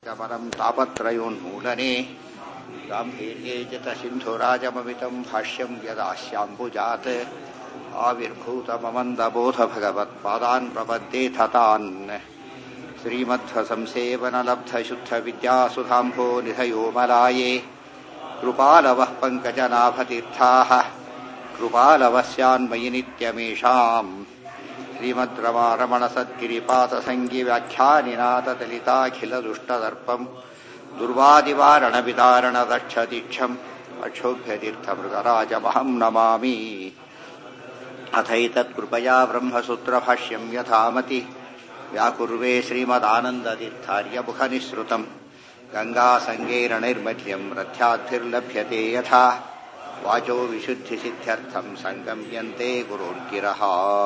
गमनं तापत्रयोन्मूलने गाम्भीर्ये च सिन्धुराजममितं भाष्यं यदास्याम्बुजात् आविर्भूतममन्दबोधभगवत्पादान् प्रपद्येथ तान् श्रीमध्वसंसेवनलब्धशुद्धविद्यासुधाम्भो निधयो मलाये कृपालवः पङ्कजनाभतीर्थाः कृपालवस्यान्मयि नित्यमेषाम् श्रीमद्रमारमणसद्गिरिपातसङ्गिव्याख्यानिनाथदलिताखिलदुष्टदर्पम् दुर्वादिवारणविदारणदक्षतीक्षम् अक्षोभ्यतीर्थमृगराजमहम् नमामि अथैतत्कृपया ब्रह्मसूत्रभाष्यम् यथामति व्याकुर्वे श्रीमदानन्दतीर्थार्यमुखनिःसृतम् गङ्गासङ्गेरणैर्मध्यम् रथ्याद्भिर्लभ्यते यथा वाचो विशुद्धिसिद्ध्यर्थम् सङ्गम्यन्ते गुरोर्गिरः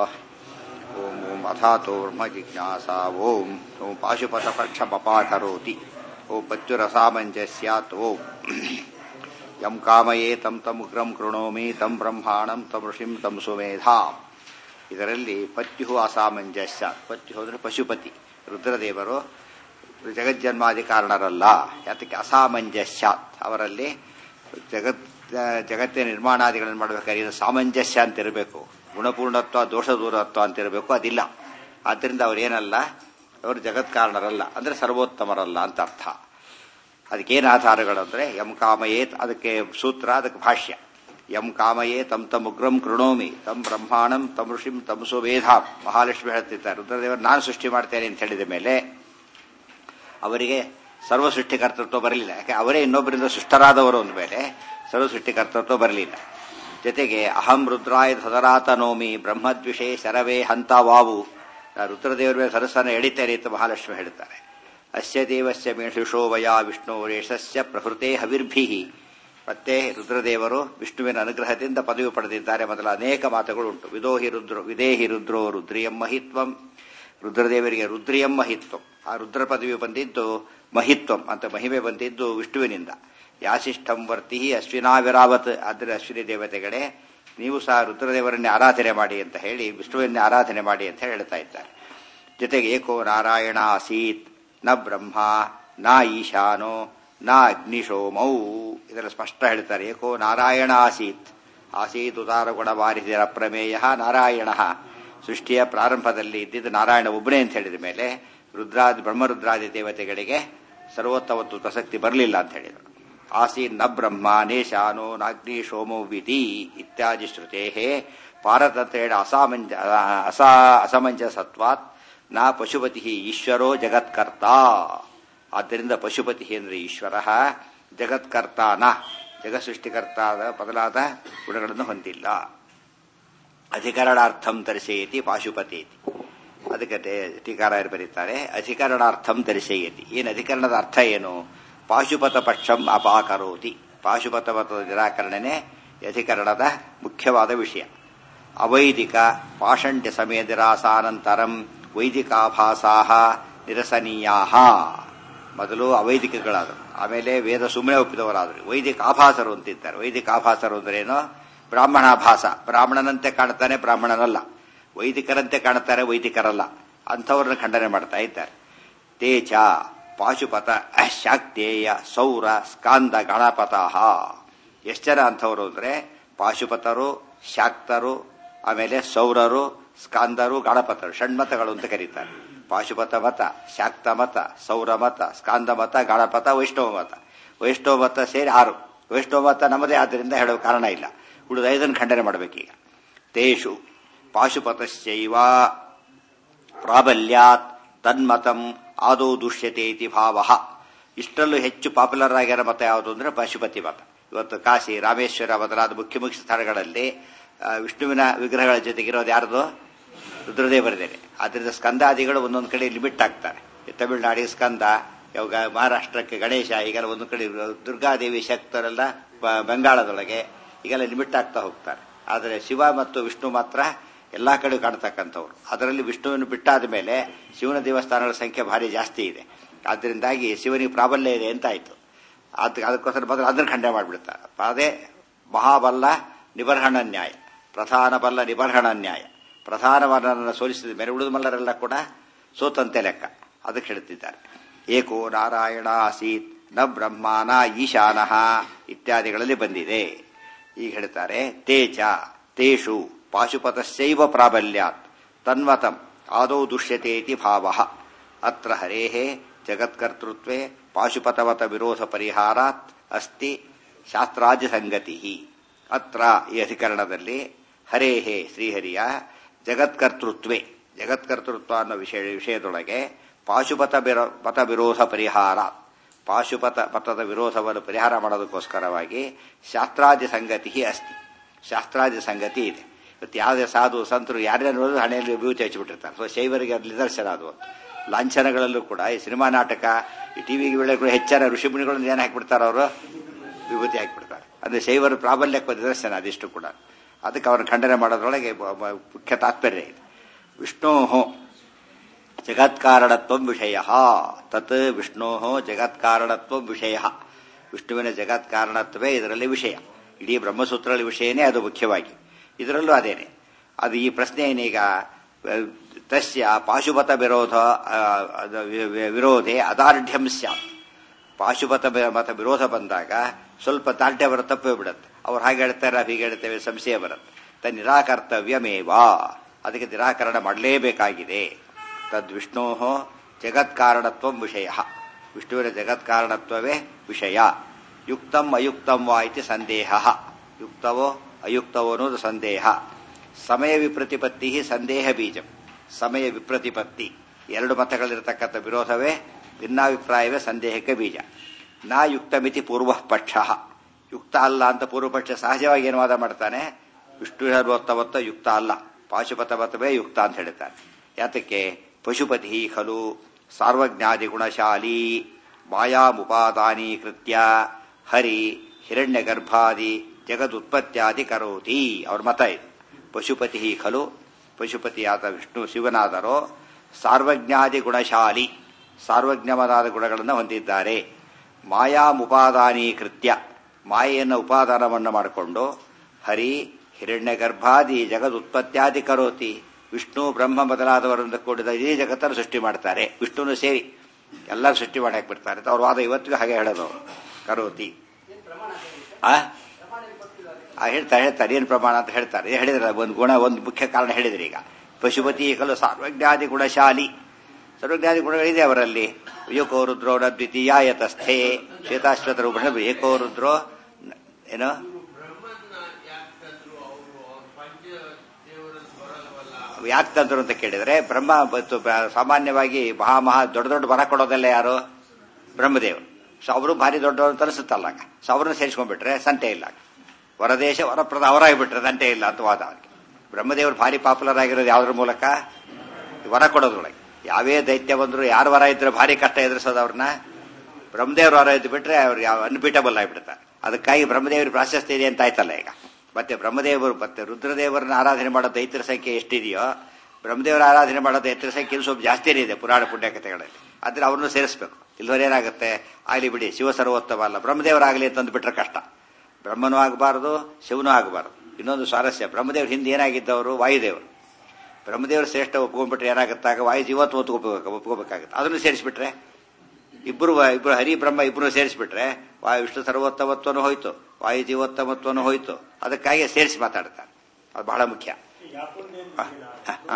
ॐ ॐ अथातोर्म जिज्ञासा ॐ ॐ पाशुपतपक्षमपाकरोति ॐ पत्युरसामञ्जस्यात् ॐ यम् कामये तम् तमुग्रम् कृणोमि तम् ಬ್ರಹ್ಮಾಣಂ ತಮ್ ಋಷಿಂ ತಮ್ ಸುಮೇಧಾಂ ಇದರಲ್ಲಿ ಪತ್ಯು ಅಸಾಮಂಜಸ್ಯ ಪತ್ಯು ಅಂದ್ರೆ ಪಶುಪತಿ ರುದ್ರದೇವರು ಜಗಜ್ಜನ್ಮಾದಿ ಕಾರಣರಲ್ಲ ಯಾತಕ್ಕೆ ಅಸಾಮಂಜಸ್ಯಾತ್ ಅವರಲ್ಲಿ ಜಗತ್ ಜಗತ್ತಿನ ನಿರ್ಮಾಣಾದಿಗಳನ್ನು ಮಾಡಬೇಕಾದ್ರೆ ಇದು ಸಾಮಂಜಸ್ಯ ಅಂತ ಇರಬೇಕು ಗುಣಪೂರ್ಣತ್ವ ದೋಷ ದೂರತ್ವ ಅಂತ ಇರಬೇಕು ಅದಿಲ್ಲ ಆದ್ದರಿಂದ ಅವರೇನಲ್ಲ ಅವರು ಜಗತ್ ಕಾರಣರಲ್ಲ ಅಂದ್ರೆ ಸರ್ವೋತ್ತಮರಲ್ಲ ಅಂತ ಅರ್ಥ ಅದಕ್ಕೇನು ಆಧಾರಗಳು ಅಂದ್ರೆ ಯಂ ಕಾಮಯೇತ್ ಅದಕ್ಕೆ ಸೂತ್ರ ಅದಕ್ಕೆ ಭಾಷ್ಯ ಯಂ ಕಾಮಯೇ ತಮ್ ತಮ್ ಉಗ್ರಂ ಕೃಣೋಮಿ ತಮ್ ಬ್ರಹ್ಮಾಣಂ ತಮ್ ಋಷಿಂ ತಮ್ ಸುವೇಧಾಂ ಮಹಾಲಕ್ಷ್ಮಿ ಹೇಳ್ತಿದ್ದಾರೆ ರುದ್ರದೇವರು ನಾನು ಸೃಷ್ಟಿ ಮಾಡ್ತೇನೆ ಅಂತ ಹೇಳಿದ ಮೇಲೆ ಅವರಿಗೆ ಸರ್ವ ಸೃಷ್ಟಿಕರ್ತೃತ್ವ ಬರಲಿಲ್ಲ ಯಾಕೆ ಅವರೇ ಇನ್ನೊಬ್ಬರಿಂದ ಸೃಷ್ಟರಾದವರು ಅಂದ ಮೇಲೆ ಸರ್ವ ಸೃಷ್ಟಿಕರ್ತೃತ್ವ ಬರಲಿಲ್ಲ ಜೊತೆಗೆ ಅಹಂ ರುದ್ರಾಯ ಧದರಾತನೋಮಿ ಬ್ರಹ್ಮದ್ವಿಷೇ ಶರವೇ ಹಂತ ವಾವು ರುದ್ರದೇವರ ಮೇಲೆ ಸರಸನ ಎಳಿತೇನೆ ಅಂತ ಮಹಾಲಕ್ಷ್ಮಿ ಹೇಳುತ್ತಾರೆ ಅಸ್ಯ ದೇವಸ್ಯ ಮೇಷುಷೋ ವಯ ವಿಷ್ಣು ರೇಷಸ್ಯ ಪ್ರಭೃತೆ ಹವಿರ್ಭಿ ಮತ್ತೆ ರುದ್ರದೇವರು ವಿಷ್ಣುವಿನ ಅನುಗ್ರಹದಿಂದ ಪದವಿ ಪಡೆದಿದ್ದಾರೆ ಮೊದಲ ಅನೇಕ ಮಾತುಗಳು ಉಂಟು ವಿದೋಹಿ ರುದ್ರೋ ವಿದೇಹಿ ರುದ್ರೋ ರುದ್ರಿಯಂ ಮಹಿತ್ವಂ ರುದ್ರದೇವರಿಗೆ ರುದ್ರಿಯಂ ಮಹಿತ್ವಂ ಆ ರುದ್ರ ಪದವಿ ಬಂದಿದ್ದು ಮಹಿತ್ವಂ ಅಂತ ಮಹಿಮೆ ಬಂದಿದ್ದು ವಿಷ್ಣುವಿನಿಂದ ಯಾಸಿಷ್ಠಂ ವರ್ತಿ ಅಶ್ವಿನಾವಿರಾವತ್ ಆದರೆ ಅಶ್ವಿನಿ ದೇವತೆಗಳೇ ನೀವು ಸಹ ರುದ್ರದೇವರನ್ನೇ ಆರಾಧನೆ ಮಾಡಿ ಅಂತ ಹೇಳಿ ವಿಷ್ಣುವನ್ನೇ ಆರಾಧನೆ ಮಾಡಿ ಅಂತ ಹೇಳ್ತಾ ಇದ್ದಾರೆ ಜೊತೆಗೆ ಏಕೋ ನಾರಾಯಣ ಆಸೀತ್ ನ ಬ್ರಹ್ಮ ನ ಈಶಾನೋ ನ ಅಗ್ನಿಶೋಮೌ ಇದೆಲ್ಲ ಸ್ಪಷ್ಟ ಹೇಳ್ತಾರೆ ಏಕೋ ನಾರಾಯಣ ಆಸೀತ್ ಆಸೀತ್ ಉದಾರ ಗುಣ ವಾರಿದಿರ ಪ್ರಮೇಯ ನಾರಾಯಣ ಸೃಷ್ಟಿಯ ಪ್ರಾರಂಭದಲ್ಲಿ ಇದ್ದಿದ್ದು ನಾರಾಯಣ ಒಬ್ಬನೇ ಅಂತ ಹೇಳಿದ ಮೇಲೆ ರುದ್ರಾದಿ ಬ್ರಹ್ಮರುದ್ರಾದಿ ದೇವತೆಗಳಿಗೆ ಸರ್ವೋತ್ತಮತ್ವ ಪ್ರಸಕ್ತಿ ಬರಲಿಲ್ಲ ಅಂತ ಹೇಳಿದರು ಆಸೀನ್ ನ ಬ್ರಹ್ಮ ನೇಶಾನೋ ನಾಗ್ನಿ ಸೋಮೋ ವಿಧಿ ಇತ್ಯಾದಿ ಶ್ರುತೇ ಪಾರತಂತ್ರೇಣ ಅಸಾಮಂಜ ಅಸಾ ಅಸಮಂಜಸತ್ವಾತ್ ನ ಪಶುಪತಿ ಈಶ್ವರೋ ಜಗತ್ಕರ್ತ ಆದ್ದರಿಂದ ಪಶುಪತಿ ಅಂದ್ರೆ ಈಶ್ವರ ಜಗತ್ಕರ್ತ ನ ಜಗತ್ಸೃಷ್ಟಿಕರ್ತಾದ ಬದಲಾದ ಗುಣಗಳನ್ನು ಹೊಂದಿಲ್ಲ ಅಧಿಕರಣಾರ್ಥಂ ತರಿಸೇತಿ ಪಾಶುಪತೇತಿ ಅದಕ್ಕೆ ಟೀಕಾರಾಯರು ಬರೀತಾರೆ ಅಧಿಕರಣಾರ್ಥಂ ತರಿಸೇಯತಿ ಏನು ಅಧಿಕರಣದ ಅರ್ಥ ಏನು ಪಾಶುಪತ ಪಕ್ಷಂ ಅಪಾಕರೋತಿ ಪಾಶುಪತ ಮತದ ನಿರಾಕರಣೆನೇ ಅಧಿಕರಣದ ಮುಖ್ಯವಾದ ವಿಷಯ ಅವೈದಿಕ ಪಾಷಂಡ್ಯ ಸಮೇದಿರಾಸಾನಂತರಂ ವೈದಿಕಾಭಾಸಾ ನಿರಸನೀಯಾ ಮೊದಲು ಅವೈದಿಕಗಳಾದರು ಆಮೇಲೆ ವೇದ ಸುಮ್ಮನೆ ಒಪ್ಪಿದವರಾದರು ವೈದಿಕ ಆಭಾಸರು ಅಂತಿದ್ದಾರೆ ವೈದಿಕ ಆಭಾಸರು ಅಂದ್ರೇನು ಬ್ರಾಹ್ಮಣಾಭಾಸ ಬ್ರಾಹ್ಮಣನಂತೆ ಕಾಣ್ತಾನೆ ಬ್ರಾಹ್ಮಣನಲ್ಲ ವೈದಿಕರಂತೆ ಕಾಣ್ತಾರೆ ವೈದಿಕರಲ್ಲ ಅಂಥವ್ರನ್ನ ಖಂಡನೆ ಮಾಡ್ತಾ ಇದ್ದಾರೆ ತೇಜ ಪಾಶುಪತ ಶಾಕ್ತೇಯ ಸೌರ ಸ್ಕಾಂದ ಗಣಪತಃ ಎಷ್ಟು ಜನ ಅಂಥವ್ರು ಅಂದ್ರೆ ಪಾಶುಪತರು ಶಾಕ್ತರು ಆಮೇಲೆ ಸೌರರು ಸ್ಕಾಂದರು ಗಣಪತರು ಷಣ್ಮತಗಳು ಅಂತ ಕರೀತಾರೆ ಪಾಶುಪತ ಮತ ಶಾಕ್ತ ಮತ ಸೌರ ಮತ ಸ್ಕಾಂದ ಮತ ಗಣಪತ ವೈಷ್ಣವ ಮತ ವೈಷ್ಣವ ಮತ ಸೇರಿ ಆರು ವೈಷ್ಣವ ಮತ ನಮ್ಮದೇ ಆದ್ದರಿಂದ ಹೇಳುವ ಕಾರಣ ಇಲ್ಲ ಉಳಿದ ಐದನ್ನು ಖಂಡನೆ ಮಾಡಬೇಕೀಗ ತೇಷು ಪಾಶುಪತಶ್ಚೈವ ಪ್ರಾಬಲ್ಯಾತ್ ತನ್ಮತಂ ಆದೌ ದುಷ್ಯತೆ ಇತಿ ಭಾವ ಇಷ್ಟರಲ್ಲೂ ಹೆಚ್ಚು ಪಾಪ್ಯುಲರ್ ಆಗಿರೋ ಮತ ಯಾವುದು ಅಂದ್ರೆ ಪಶುಪತಿ ಮತ ಇವತ್ತು ಕಾಶಿ ರಾಮೇಶ್ವರ ಮೊದಲಾದ ಮುಖ್ಯ ಮುಖ್ಯ ಸ್ಥಳಗಳಲ್ಲಿ ವಿಷ್ಣುವಿನ ವಿಗ್ರಹಗಳ ಜೊತೆಗಿರೋದು ಯಾರ್ದು ರುದ್ರದೇವರದೇನೆ ಆದ್ರಿಂದ ಸ್ಕಂದಾದಿಗಳು ಒಂದೊಂದು ಕಡೆ ಲಿಮಿಟ್ ಆಗ್ತಾರೆ ತಮಿಳುನಾಡಿಗೆ ಸ್ಕಂದ ಇವಾಗ ಮಹಾರಾಷ್ಟ್ರಕ್ಕೆ ಗಣೇಶ ಈಗೆಲ್ಲ ಒಂದೊಂದು ಕಡೆ ದುರ್ಗಾದೇವಿ ಶಕ್ತರೆಲ್ಲ ಬಂಗಾಳದೊಳಗೆ ಈಗೆಲ್ಲ ಲಿಮಿಟ್ ಆಗ್ತಾ ಹೋಗ್ತಾರೆ ಆದರೆ ಶಿವ ಮತ್ತು ವಿಷ್ಣು ಮಾತ್ರ ಎಲ್ಲಾ ಕಡೆ ಕಾಣ್ತಕ್ಕಂಥವ್ರು ಅದರಲ್ಲಿ ವಿಷ್ಣುವನ್ನು ಬಿಟ್ಟಾದ ಮೇಲೆ ಶಿವನ ದೇವಸ್ಥಾನಗಳ ಸಂಖ್ಯೆ ಭಾರಿ ಜಾಸ್ತಿ ಇದೆ ಆದ್ದರಿಂದಾಗಿ ಶಿವನಿಗೆ ಪ್ರಾಬಲ್ಯ ಇದೆ ಅಂತ ಆಯ್ತು ಅದ್ ಅದಕ್ಕೋಸ್ಕರ ಬದಲು ಅದನ್ನು ಖಂಡನೆ ಮಾಡಿಬಿಡ್ತಾರೆ ಅದೇ ಮಹಾಬಲ್ಲ ನಿಬರ್ಹಣ ನ್ಯಾಯ ಪ್ರಧಾನ ಬಲ್ಲ ನಿಬರ್ಹಣ ನ್ಯಾಯ ಪ್ರಧಾನ ಮಲ್ಲರನ್ನು ಸೋಲಿಸಿದ ಮೇಲೆ ಉಳಿದ ಮಲ್ಲರೆಲ್ಲ ಕೂಡ ಸೋತಂತೆ ಲೆಕ್ಕ ಅದಕ್ಕೆ ಹೇಳ್ತಿದ್ದಾರೆ ಏಕೋ ನಾರಾಯಣ ಆಸೀತ್ ನ ಬ್ರಹ್ಮಾನ ಈಶಾನಃ ಇತ್ಯಾದಿಗಳಲ್ಲಿ ಬಂದಿದೆ ಈಗ ಹೇಳ್ತಾರೆ ತೇಚ ತೇಷು ಪಾಶುಪತಸ್ಯೈವ ಪ್ರಾಬಲ್ಯಾತ್ ತನ್ಮತಂ ಆದೌ ದುಷ್ಯತೆ ಇತಿ ಭಾವ ಅತ್ರ ಹರೇಃ ಜಗತ್ಕರ್ತೃತ್ವೇ ಪಾಶುಪತವತ ವಿರೋಧ ಪರಿಹಾರಾತ್ ಅಸ್ತಿ ಶಾಸ್ತ್ರಾಜ್ಯ ಸಂಗತಿ ಅತ್ರ ಈ ಅಧಿಕರಣದಲ್ಲಿ ಹರೇಹೇ ಶ್ರೀಹರಿಯ ಜಗತ್ಕರ್ತೃತ್ವೇ ಜಗತ್ಕರ್ತೃತ್ವ ಅನ್ನೋ ವಿಷಯ ವಿಷಯದೊಳಗೆ ಪಾಶುಪತ ವಿರೋ ಪಥ ವಿರೋಧ ಪರಿಹಾರ ಪಾಶುಪತ ಪಥದ ವಿರೋಧವನ್ನು ಪರಿಹಾರ ಮಾಡೋದಕ್ಕೋಸ್ಕರವಾಗಿ ಶಾಸ್ತ್ರಾದ್ಯ ಸಂಗತಿ ಅಸ್ತಿ ಶಾಸ್ತ್ರಾದ್ಯ ಸಂಗತಿ ಇದೆ ಇವತ್ತು ಯಾವುದೇ ಸಾಧು ಸಂತರು ಯಾರ್ಯಾರು ನೋಡಿದ್ರು ಹಣೆಯಲ್ಲಿ ವಿಭೂತಿ ಹಚ್ಚಿಬಿಟ್ಟಿರ್ತಾರೆ ಸೊ ಶೈವರಿಗೆ ಅದು ನಿದರ್ಶನ ಅದು ಲಾಂಛನಗಳಲ್ಲೂ ಕೂಡ ಈ ಸಿನಿಮಾ ನಾಟಕ ಈ ಟಿವಿಗೆ ವೇಳೆಗಳು ಹೆಚ್ಚಾನ ಋಷಿಮುನಿಗಳನ್ನು ಏನು ಹಾಕಿಬಿಡ್ತಾರೆ ಅವರು ವಿಭೂತಿ ಹಾಕಿಬಿಡ್ತಾರೆ ಅಂದ್ರೆ ಶೈವರ ಪ್ರಾಬಲ್ಯಕ್ಕೆ ನಿದರ್ಶನ ಅದಿಷ್ಟು ಕೂಡ ಅದಕ್ಕೆ ಅವರ ಖಂಡನೆ ಮಾಡೋದ್ರೊಳಗೆ ಬ- ಬ- ಮುಖ್ಯ ತಾತ್ಪರ್ಯ ಇದೆ ವಿಷ್ಣೋ ಜಗತ್ಕಾರಣತ್ವ ವಿಷಯ ತತ್ ವಿಷ್ಣೋ ಜಗತ್ಕಾರಣತ್ವ ವಿಷಯ ವಿಷ್ಣುವಿನ ಜಗತ್ಕಾರಣತ್ವೇ ಇದರಲ್ಲಿ ವಿಷಯ ಇಡೀ ಬ್ರಹ್ಮಸೂತ್ರಗಳ ವಿಷಯನೇ ಅದು ಮುಖ್ಯವಾಗಿ ಇದರಲ್ಲೂ ಅದೇನೆ ಅದು ಈ ಪ್ರಶ್ನೆ ಏನೀಗ ಅಹ್, ತಸ್ಯ ಪಾಶುಪತ ವಿರೋಧ ಅಹ್, ಅದು ವಿ- ವಿ- ವಿರೋಧೆ ಅದಾರ್ಢ್ಯಂ ಸ್ಯಾತ್ ಪಾಶುಪತ ಬ- ಮತ ವಿರೋಧ ಬಂದಾಗ ಸ್ವಲ್ಪ ದಾರ್ಢ್ಯ ಬರ ತಪ್ಪೇ ಬಿಡುತ್ತೆ ಅವ್ರು ಹಾಗೆ ಹೇಳ್ತಾರೆ ನಾವು ಹೀಗೆ ಹೇಳ್ತೇವೆ ಸಂಶಯ ಬರುತ್ತೆ ತನ್ನ ನಿರಾಕರ್ತವ್ಯಮೇವಾ ಅದಕ್ಕೆ ನಿರಾಕರಣ ಮಾಡಲೇಬೇಕಾಗಿದೆ ತದ್ವಿಷ್ಣೋ ಜಗತ್ಕಾರಣತ್ವ ವಿಷಯ ವಿಷ್ಣುವಿನ ಜಗತ್ಕಾರಣತ್ವವೇ ವಿಷಯ ಯುಕ್ತಂ ಅಯುಕ್ತಂ ವಾ ಇತಿ ಸಂದೇಹ ಯುಕ್ತವೋ ಅಯುಕ್ತವೋ ಅನ್ನೋದು ಸಂದೇಹ ಸಮಯ ವಿಪ್ರತಿಪತ್ತಿ ಸಂದೇಹ ಬೀಜಂ ಸಮಯ ವಿಪ್ರತಿಪತ್ತಿ ಎರಡು ಮತಗಳಿರತಕ್ಕಂಥ ವಿರೋಧವೇ ಭಿನ್ನಾಭಿಪ್ರಾಯವೇ ಸಂದೇಹಕ್ಕೆ ಬೀಜ ನಾ ಯುಕ್ತಮಿತಿ ಪೂರ್ವ ಪಕ್ಷ ಯುಕ್ತ ಅಲ್ಲ ಅಂತ ಪೂರ್ವಪಕ್ಷ ಸಹಜವಾಗಿ ಏನು ವಾದ ಮಾಡ್ತಾನೆ ವಿಷ್ಣು ಸರ್ವೋತ್ತಮತ್ವ ಯುಕ್ತ ಅಲ್ಲ ಪಾಶುಪತವತ್ವೇ ಯುಕ್ತ ಅಂತ ಹೇಳ್ತಾನೆ ಯಾತಕ್ಕೆ ಪಶುಪತಿ ಖಲು ಸಾರ್ವಜ್ಞಾದಿ ಗುಣಶಾಲಿ ಮಾಯಾಮುಪಾದಾನೀಕೃತ್ಯ ಹರಿ ಹಿರಣ್ಯ ಗರ್ಭಾದಿ ಜಗದುತ್ಪತ್ಯಾದಿ ಕರೋತಿ ಅವ್ರ ಮತ ಇದೆ ಪಶುಪತಿ ಖಲು ಪಶುಪತಿಯಾದ ವಿಷ್ಣು ಶಿವನಾದರೋ ಸಾರ್ವಜ್ಞಾದಿ ಗುಣಶಾಲಿ ಸಾರ್ವಜ್ಞವಾದ ಗುಣಗಳನ್ನು ಹೊಂದಿದ್ದಾರೆ ಮಾಯಾಮುಪಾದಾನೀಕೃತ್ಯ ಮಾಯೆಯನ್ನು ಉಪಾದಾನವನ್ನು ಮಾಡಿಕೊಂಡು ಹರಿ ಹಿರಣ್ಯ ಗರ್ಭಾದಿ ಜಗದುತ್ಪತ್ಯಾದಿ ಕರೋತಿ ವಿಷ್ಣು ಬ್ರಹ್ಮ ಮೊದಲಾದವರಿಂದ ಕೂಡಿದ ಇಡೀ ಜಗತ್ತನ್ನು ಸೃಷ್ಟಿ ಮಾಡ್ತಾರೆ ವಿಷ್ಣುನು ಸೇರಿ ಎಲ್ಲರೂ ಸೃಷ್ಟಿ ಮಾಡಿ ಹಾಕ್ಬಿಡ್ತಾರೆ ಅಂತ ಅವ್ರ ವಾದ ಇವತ್ತಿಗೂ ಹಾಗೆ ಹೇಳೋದು ಅವ್ರು. ಕರೋತಿ ಆ ಆ ಹೇಳ್ತಾರೆ ಹೇಳ್ತಾರೆ ಏನು ಪ್ರಮಾಣ ಅಂತ ಹೇಳ್ತಾರೆ ಏನ್ ಹೇಳಿದ್ರೆ ಒಂದು ಗುಣ ಒಂದು ಮುಖ್ಯ ಕಾರಣ ಹೇಳಿದ್ರಿ ಈಗ ಪಶುಪತಿ ಕಲು ಸಾರ್ವಜ್ಞಾದಿ ಗುಣಶಾಲಿ ಸರ್ವಜ್ಞಾದಿ ಗುಣಗಳಿದೆ ಅವರಲ್ಲಿ ಏಕೋ ರುದ್ರೋ ನ ದ್ವಿತೀಯಾಯತಸ್ಥೆ ಶ್ವೇತಾಶ್ವತ ರೂಪಣ ಏಕೋ ರುದ್ರೋ ನ- ಏನು ಯಾಕೆ ತಂದ್ರು ಅಂತ ಕೇಳಿದ್ರೆ ಬ್ರಹ್ಮ ಮತ್ತು ಬ- ಸಾಮಾನ್ಯವಾಗಿ ಮಹಾ ಮಹಾ ದೊಡ್ಡ ದೊಡ್ಡ ವರ ಕೊಡೋದಲ್ಲ ಯಾರು ಬ್ರಹ್ಮದೇವರು ಸೊ ಅವರು ಭಾರಿ ದೊಡ್ಡವರು ಅಂತ ಅನಿಸುತ್ತಲ್ಲ ಆಗ. ಸೊ ಅವ್ರನ್ನ ಸೇರಿಸ್ಕೊಂಡ್ಬಿಟ್ರೆ ಸಂತೆ ಇಲ್ಲ ಆಗ. ವರದೇಶ ವರಪ್ರದ ಅವರಾಗಿಬಿಟ್ರೆ ಸಂತೆ ಇಲ್ಲ ಅಂತ ವಾದ ಅವ್ರಿಗೆ ಬ್ರಹ್ಮದೇವರು ಭಾರಿ ಪಾಪ್ಯುಲರ್ ಆಗಿರೋದು ಯಾವ್ದ್ರ ಮೂಲಕ ವರ ಕೊಡೋದ್ರೊಳಗೆ ಯಾವೇ ದೈತ್ಯ ಬಂದ್ರು ಯಾರು ವರ ಇದ್ರೆ ಭಾರಿ ಕಷ್ಟ ಎದುರಿಸೋದು ಅವ್ರನ್ನ ಬ್ರಹ್ಮದೇವ್ರ ವರ ಇದ್ದು ಬಿಟ್ರೆ ಅವ್ರಿಗೆ ಅನ್ಬಿಟಬಲ್ ಆಗಿಬಿಡ್ತಾರೆ ಅದಕ್ಕಾಗಿ ಬ್ರಹ್ಮದೇವರಿಗೆ ಪ್ರಾಶಸ್ತ್ಯ ಇದೆ ಅಂತ ಆಯ್ತಲ್ಲ ಈಗ ಮತ್ತೆ ಬ್ರಹ್ಮದೇವರು ಮತ್ತೆ ರುದ್ರದೇವರನ್ನ ಆರಾಧನೆ ಮಾಡೋ ದೈತ್ಯರ ಸಂಖ್ಯೆ ಎಷ್ಟಿದೆಯೋ ಬ್ರಹ್ಮದೇವರ ಆರಾಧನೆ ಮಾಡೋ ದೈತ್ಯರ ಸಂಖ್ಯೆ ಇನ್ನೂ ಸ್ವಲ್ಪ ಜಾಸ್ತಿನೇ ಇದೆ ಪುರಾಣ ಪುಣ್ಯಕಥೆಗಳಲ್ಲಿ ಆದ್ರೆ ಅವ್ರನ್ನು ಸೇರಿಸಬೇಕು ಇಲ್ವರೆ ಏನಾಗುತ್ತೆ ಆಗಲಿ ಬಿಡಿ ಶಿವ ಸರ್ವೋತ್ತಮ ಅಲ್ಲ ಬ್ರಹ್ಮದೇವರಾಗಲಿ ಅಂತಂದು ಬಿಟ್ರೆ ಕಷ್ಟ ಬ್ರಹ್ಮನೂ ಆಗಬಾರದು ಶಿವನೂ ಆಗಬಾರದು ಇನ್ನೊಂದು ಸ್ವಾರಸ್ಯ ಬ್ರಹ್ಮದೇವ್ರ ಹಿಂದೆ ಏನಾಗಿದ್ದವರು ವಾಯುದೇವರು ಬ್ರಹ್ಮದೇವರು ಶ್ರೇಷ್ಠ ಒಪ್ಕೊಂಡ್ಬಿಟ್ರೆ ಏನಾಗುತ್ತಾಗ ವಾಯು ಜೀವತ್ವ ಒಪ್ಕೋಬೇಕು ಒಪ್ಕೋಬೇಕಾಗುತ್ತೆ ಅದನ್ನು ಸೇರಿಸ್ಬಿಟ್ರೆ ಇಬ್ಬರು ಇಬ್ಬರು ಹರಿ ಬ್ರಹ್ಮ ಇಬ್ಬರು ಸೇರಿಸ್ಬಿಟ್ರೆ ವಾಯು ವಿಷ್ಣು ಸರ್ವೋತ್ತಮತ್ವನೂ ಹೋಯ್ತು ವಾಯು ಜೀವೋತ್ತಮತ್ವನೂ ಹೋಯ್ತು ಅದಕ್ಕಾಗಿ ಸೇರಿಸಿ ಮಾತಾಡ್ತಾರೆ ಅದು ಬಹಳ ಮುಖ್ಯ ಹ, ಹ, ಹ.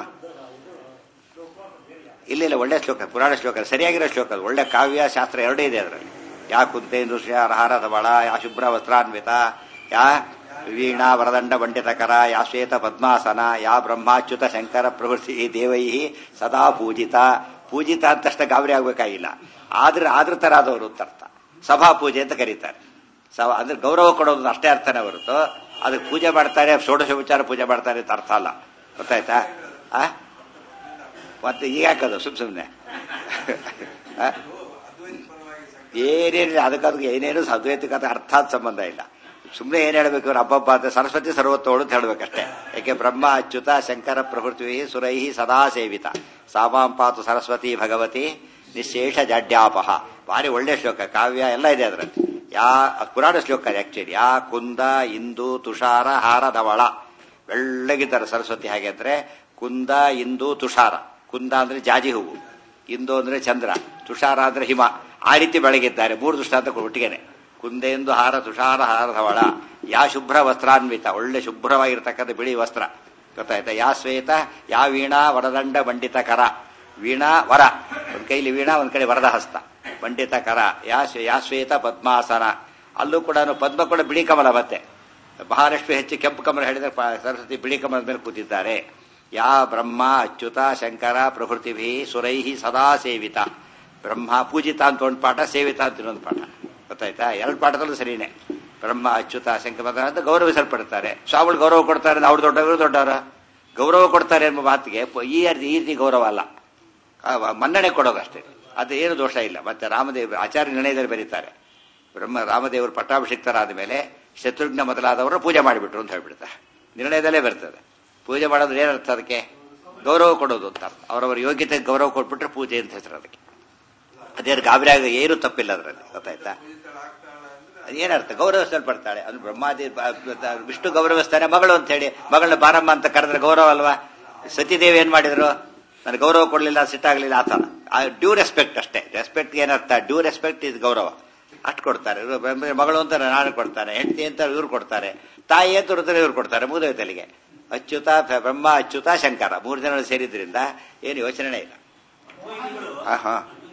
ಇಲ್ಲ ಇಲ್ಲ ಒಳ್ಳೆ ಶ್ಲೋಕ ಪುರಾಣ ಶ್ಲೋಕ ಸರಿಯಾಗಿರೋ ಶ್ಲೋಕ ಅದು. ಒಳ್ಳೆ ಕಾವ್ಯ ಶಾಸ್ತ್ರ ಎರಡೇ ಇದೆ ಅದರಲ್ಲಿ ಯಾ ಕುಂತೇಂದು ಹಾರದ ಬಳ ಯಾ ಶುಭ್ರ ವಸ್ತ್ರಾನ್ವಿತ ಯಾ ವೀಣಾ ವರದಂಡ ಬಂಡಿತಕರ ಯಾ ಶ್ವೇತ ಪದ್ಮಾಸನ ಯಾ ಬ್ರಹ್ಮಾಚ್ಯುತ ಶಂಕರ ಪ್ರವೃತ್ತಿ ದೇವೈ ಸದಾ ಪೂಜಿತ ಪೂಜಿತ ಅಂತ ತಕ್ಷಣ ಗಾಬರಿ ಆಗ್ಬೇಕಾಗಿಲ್ಲ ಆದ್ರೆ ಆದ್ರ ತರ ಆದವರು ಅಂತ ಅರ್ಥ ಸಭಾ ಪೂಜೆ ಅಂತ ಕರೀತಾರೆ ಸಭಾ ಅಂದ್ರೆ ಗೌರವ ಕೊಡೋದು ಅಷ್ಟೇ ಅರ್ಥನೇ ಹೊರತು ಅದಕ್ಕೆ ಪೂಜೆ ಮಾಡ್ತಾರೆ ಷೋಡಶೋಪಚಾರ ಪೂಜೆ ಮಾಡ್ತಾರೆ ಅಂತ ಅರ್ಥ ಅಲ್ಲ ಗೊತ್ತಾಯ್ತಾ ಆ ಮತ್ತೆ ಈಗ ಹಾಕೋದು ಸುಮ್ ಸುಮ್ನೆ ಆ? ಏನೇನಿಲ್ಲ ಅದಕ್ಕದಕ್ಕೆ ಏನೇನು ಅದ್ವೈತಕ್ಕೆ ಅರ್ಥಾತ್ ಸಂಬಂಧ ಇಲ್ಲ ಸುಮ್ಮನೆ ಏನ್ ಹೇಳ್ಬೇಕು ಇವ್ರು ಹಬ್ಬಬ್ಬ ಅಂತ ಸರಸ್ವತಿ ಸರ್ವತ್ತೋಳು ಅಂತ ಹೇಳ್ಬೇಕಷ್ಟೇ ಯಾಕೆ ಬ್ರಹ್ಮ ಅಚ್ಯುತ ಶಂಕರ ಪ್ರಭೃತಿ ಸುರೈಹಿ ಸದಾ ಸೇವಿತ ಸಾಮಾಂ ಪಾತು ಸರಸ್ವತಿ ಭಗವತಿ ನಿಶೇಷ ಜಾಡ್ಯಾಪಹ ಭಾರಿ ಒಳ್ಳೆ ಶ್ಲೋಕ ಕಾವ್ಯ ಎಲ್ಲ ಇದೆ ಅದರಲ್ಲಿ ಯಾ ಅದ್ ಪುರಾಣ ಶ್ಲೋಕ ಆಕ್ಚುಲಿ ಯಾ ಕುಂದ ಇಂದು ತುಷಾರ ಹಾರ ಧವಳ ಬೆಳ್ಳಗಿದ್ದಾರೆ ಸರಸ್ವತಿ ಹಾಗೆ ಅಂದ್ರೆ ಕುಂದ ಇಂದು ತುಷಾರ ಕುಂದ ಅಂದ್ರೆ ಜಾಜಿ ಹೂವು ಇಂದು ಅಂದ್ರೆ ಚಂದ್ರ ತುಷಾರ ಅಂದ್ರೆ ಹಿಮ ಆ ರೀತಿ ಬೆಳಗಿದ್ದಾರೆ ಮೂರು ದೃಷ್ಟಾಂತ ಒಟ್ಟಿಗೆನೆ ಕುಂದೆಂದು ಹಾರ ತುಷಾರ ಹಾರಧವಳ ಯಾ ಶುಭ್ರ ವಸ್ತ್ರಾನ್ವಿತ ಒಳ್ಳೆ ಶುಭ್ರವಾಗಿರ್ತಕ್ಕಂಥ ಬಿಳಿ ವಸ್ತ್ರ ಗೊತ್ತಾಯ್ತಾ ಯಾ ಶ್ವೇತ ಯಾ ವೀಣಾ ವರದಂಡ ಬಂಡಿತ ಕರ ವೀಣಾ ವರ ಒಂದ್ ಕೈಲಿ ವೀಣಾ ಒಂದ್ ಕಡೆ ವರದ ಹಸ್ತ ಬಂಡಿತ ಕರ ಯಾ ಶ್ವೇ- ಯಾ ಶ್ವೇತ ಪದ್ಮಾಸನ ಅಲ್ಲೂ ಕೂಡ ಪದ್ಮ ಕೂಡ ಬಿಳಿ ಕಮಲ ಮತ್ತೆ ಮಹಾಲಕ್ಷ್ಮಿ ಹೆಚ್ಚು ಕೆಂಪು ಕಮಲ ಹೇಳಿದ್ರೆ ಪ- ಸರಸ್ವತಿ ಬಿಳಿ ಕಮಲದ ಮೇಲೆ ಕೂತಿದ್ದಾರೆ ಯಾ ಬ್ರಹ್ಮ ಅಚ್ಯುತ ಶಂಕರ ಪ್ರಭೃತಿಭಿ ಸುರೈಹಿ ಸದಾ ಸೇವಿತ ಬ್ರಹ್ಮ ಪೂಜಿತ ಅಂತ ಒಂದು ಪಾಠ ಸೇವಿತ ಅಂತ ಇನ್ನೊಂದು ಪಾಠ ಗೊತ್ತಾಯ್ತಾ ಎರಡು ಪಾಠದಲ್ಲೂ ಸರಿನೇ ಬ್ರಹ್ಮ ಅಚ್ಯುತ ಶಂಕರ ಅಂತ ಗೌರವಿಸಲ್ಪಡ್ತಾರೆ ಸ್ವಾಮಿಗಳು ಗೌರವ ಕೊಡ್ತಾರೆ ಅವ್ರು ದೊಡ್ಡವರು ದೊಡ್ಡವರು ಗೌರವ ಕೊಡ್ತಾರೆ ಎಂಬ ಮಾತಿಗೆ ಪ- ಈ ರೀತಿ ಈ ರೀತಿ ಗೌರವ ಅಲ್ಲ ಆ, ಮನ್ನಣೆ ಕೊಡೋದಷ್ಟೇ ಅದು ಏನು ದೋಷ ಇಲ್ಲ ಮತ್ತೆ ರಾಮದೇವ್ ಆಚಾರ್ಯ ನಿರ್ಣಯದಲ್ಲಿ ಬರೀತಾರೆ ಬ್ರಹ್ಮ ರಾಮದೇವರು ಪಟ್ಟಾಭಿಷಿಕ್ತರಾದ ಮೇಲೆ ಶತ್ರುಘ್ನ ಮೊದಲಾದವರು ಪೂಜೆ ಮಾಡಿಬಿಟ್ರು ಅಂತ ಹೇಳ್ಬಿಡ್ತಾರೆ ನಿರ್ಣಯದಲ್ಲೇ ಬರ್ತದೆ ಪೂಜೆ ಮಾಡೋದ್ರೆ ಏನರ್ಥ ಅದಕ್ಕೆ ಗೌರವ ಕೊಡೋದು ಅಂತ ಅರ್ಥ ಅವರವರ ಯೋಗ್ಯತೆಗೆ ಗೌರವ ಕೊಟ್ಬಿಟ್ರೆ ಪೂಜೆ ಅಂತ ಹೆಸರು ಅದಕ್ಕೆ ಅದೇನು ಗಾಬರಿ ಆಗ ಏನು ತಪ್ಪಿಲ್ಲ ಅದರಲ್ಲಿ ಗೊತ್ತಾಯ್ತಾ ಅದೇನರ್ಥ ಗೌರವಿಸಲ್ಪಡ್ತಾಳೆ ಅದು ಬ್ರಹ್ಮಾದಿ ಬ- ಬ- ವಿಷ್ಣು ಗೌರವಿಸ್ತಾನೆ ಮಗಳು ಅಂತ ಹೇಳಿ ಮಗಳನ್ನ ಬಾರಮ್ಮ ಅಂತ ಕರೆದ್ರೆ ಗೌರವ ಅಲ್ವಾ ಸತಿದೇವಿ ಏನ್ ಮಾಡಿದ್ರು ನನಗೆ ಗೌರವ ಕೊಡ್ಲಿಲ್ಲ ಸಿಟ್ಟಾಗ್ಲಿಲ್ಲ ಆತರ ಡ್ಯೂ ರೆಸ್ಪೆಕ್ಟ್ ಅಷ್ಟೇ ರೆಸ್ಪೆಕ್ಟ್ ಏನರ್ಥ ಡ್ಯೂ ರೆಸ್ಪೆಕ್ಟ್ ಇದು ಗೌರವ ಅಷ್ಟು ಕೊಡ್ತಾರೆ ಇವ್ರು ಬ- ಮಗಳು ಅಂತ ನಾನು ಕೊಡ್ತಾರೆ ಹೆಂಡತಿ ಅಂತ ಇವ್ರು ಕೊಡ್ತಾರೆ ತಾಯಿ ಅಂತ ರುದ್ರ ಇವ್ರು ಕೊಡ್ತಾರೆ ಮೂದವತೆಲಿಗೆ ಅಚ್ಯುತ ಫ- ಬ್ರಹ್ಮ ಅಚ್ಯುತ ಶಂಕರ ಮೂರು ಜನ ಸೇರಿದ್ರಿಂದ ಏನು ಯೋಚನೆ ಇಲ್ಲ ಆಹಾ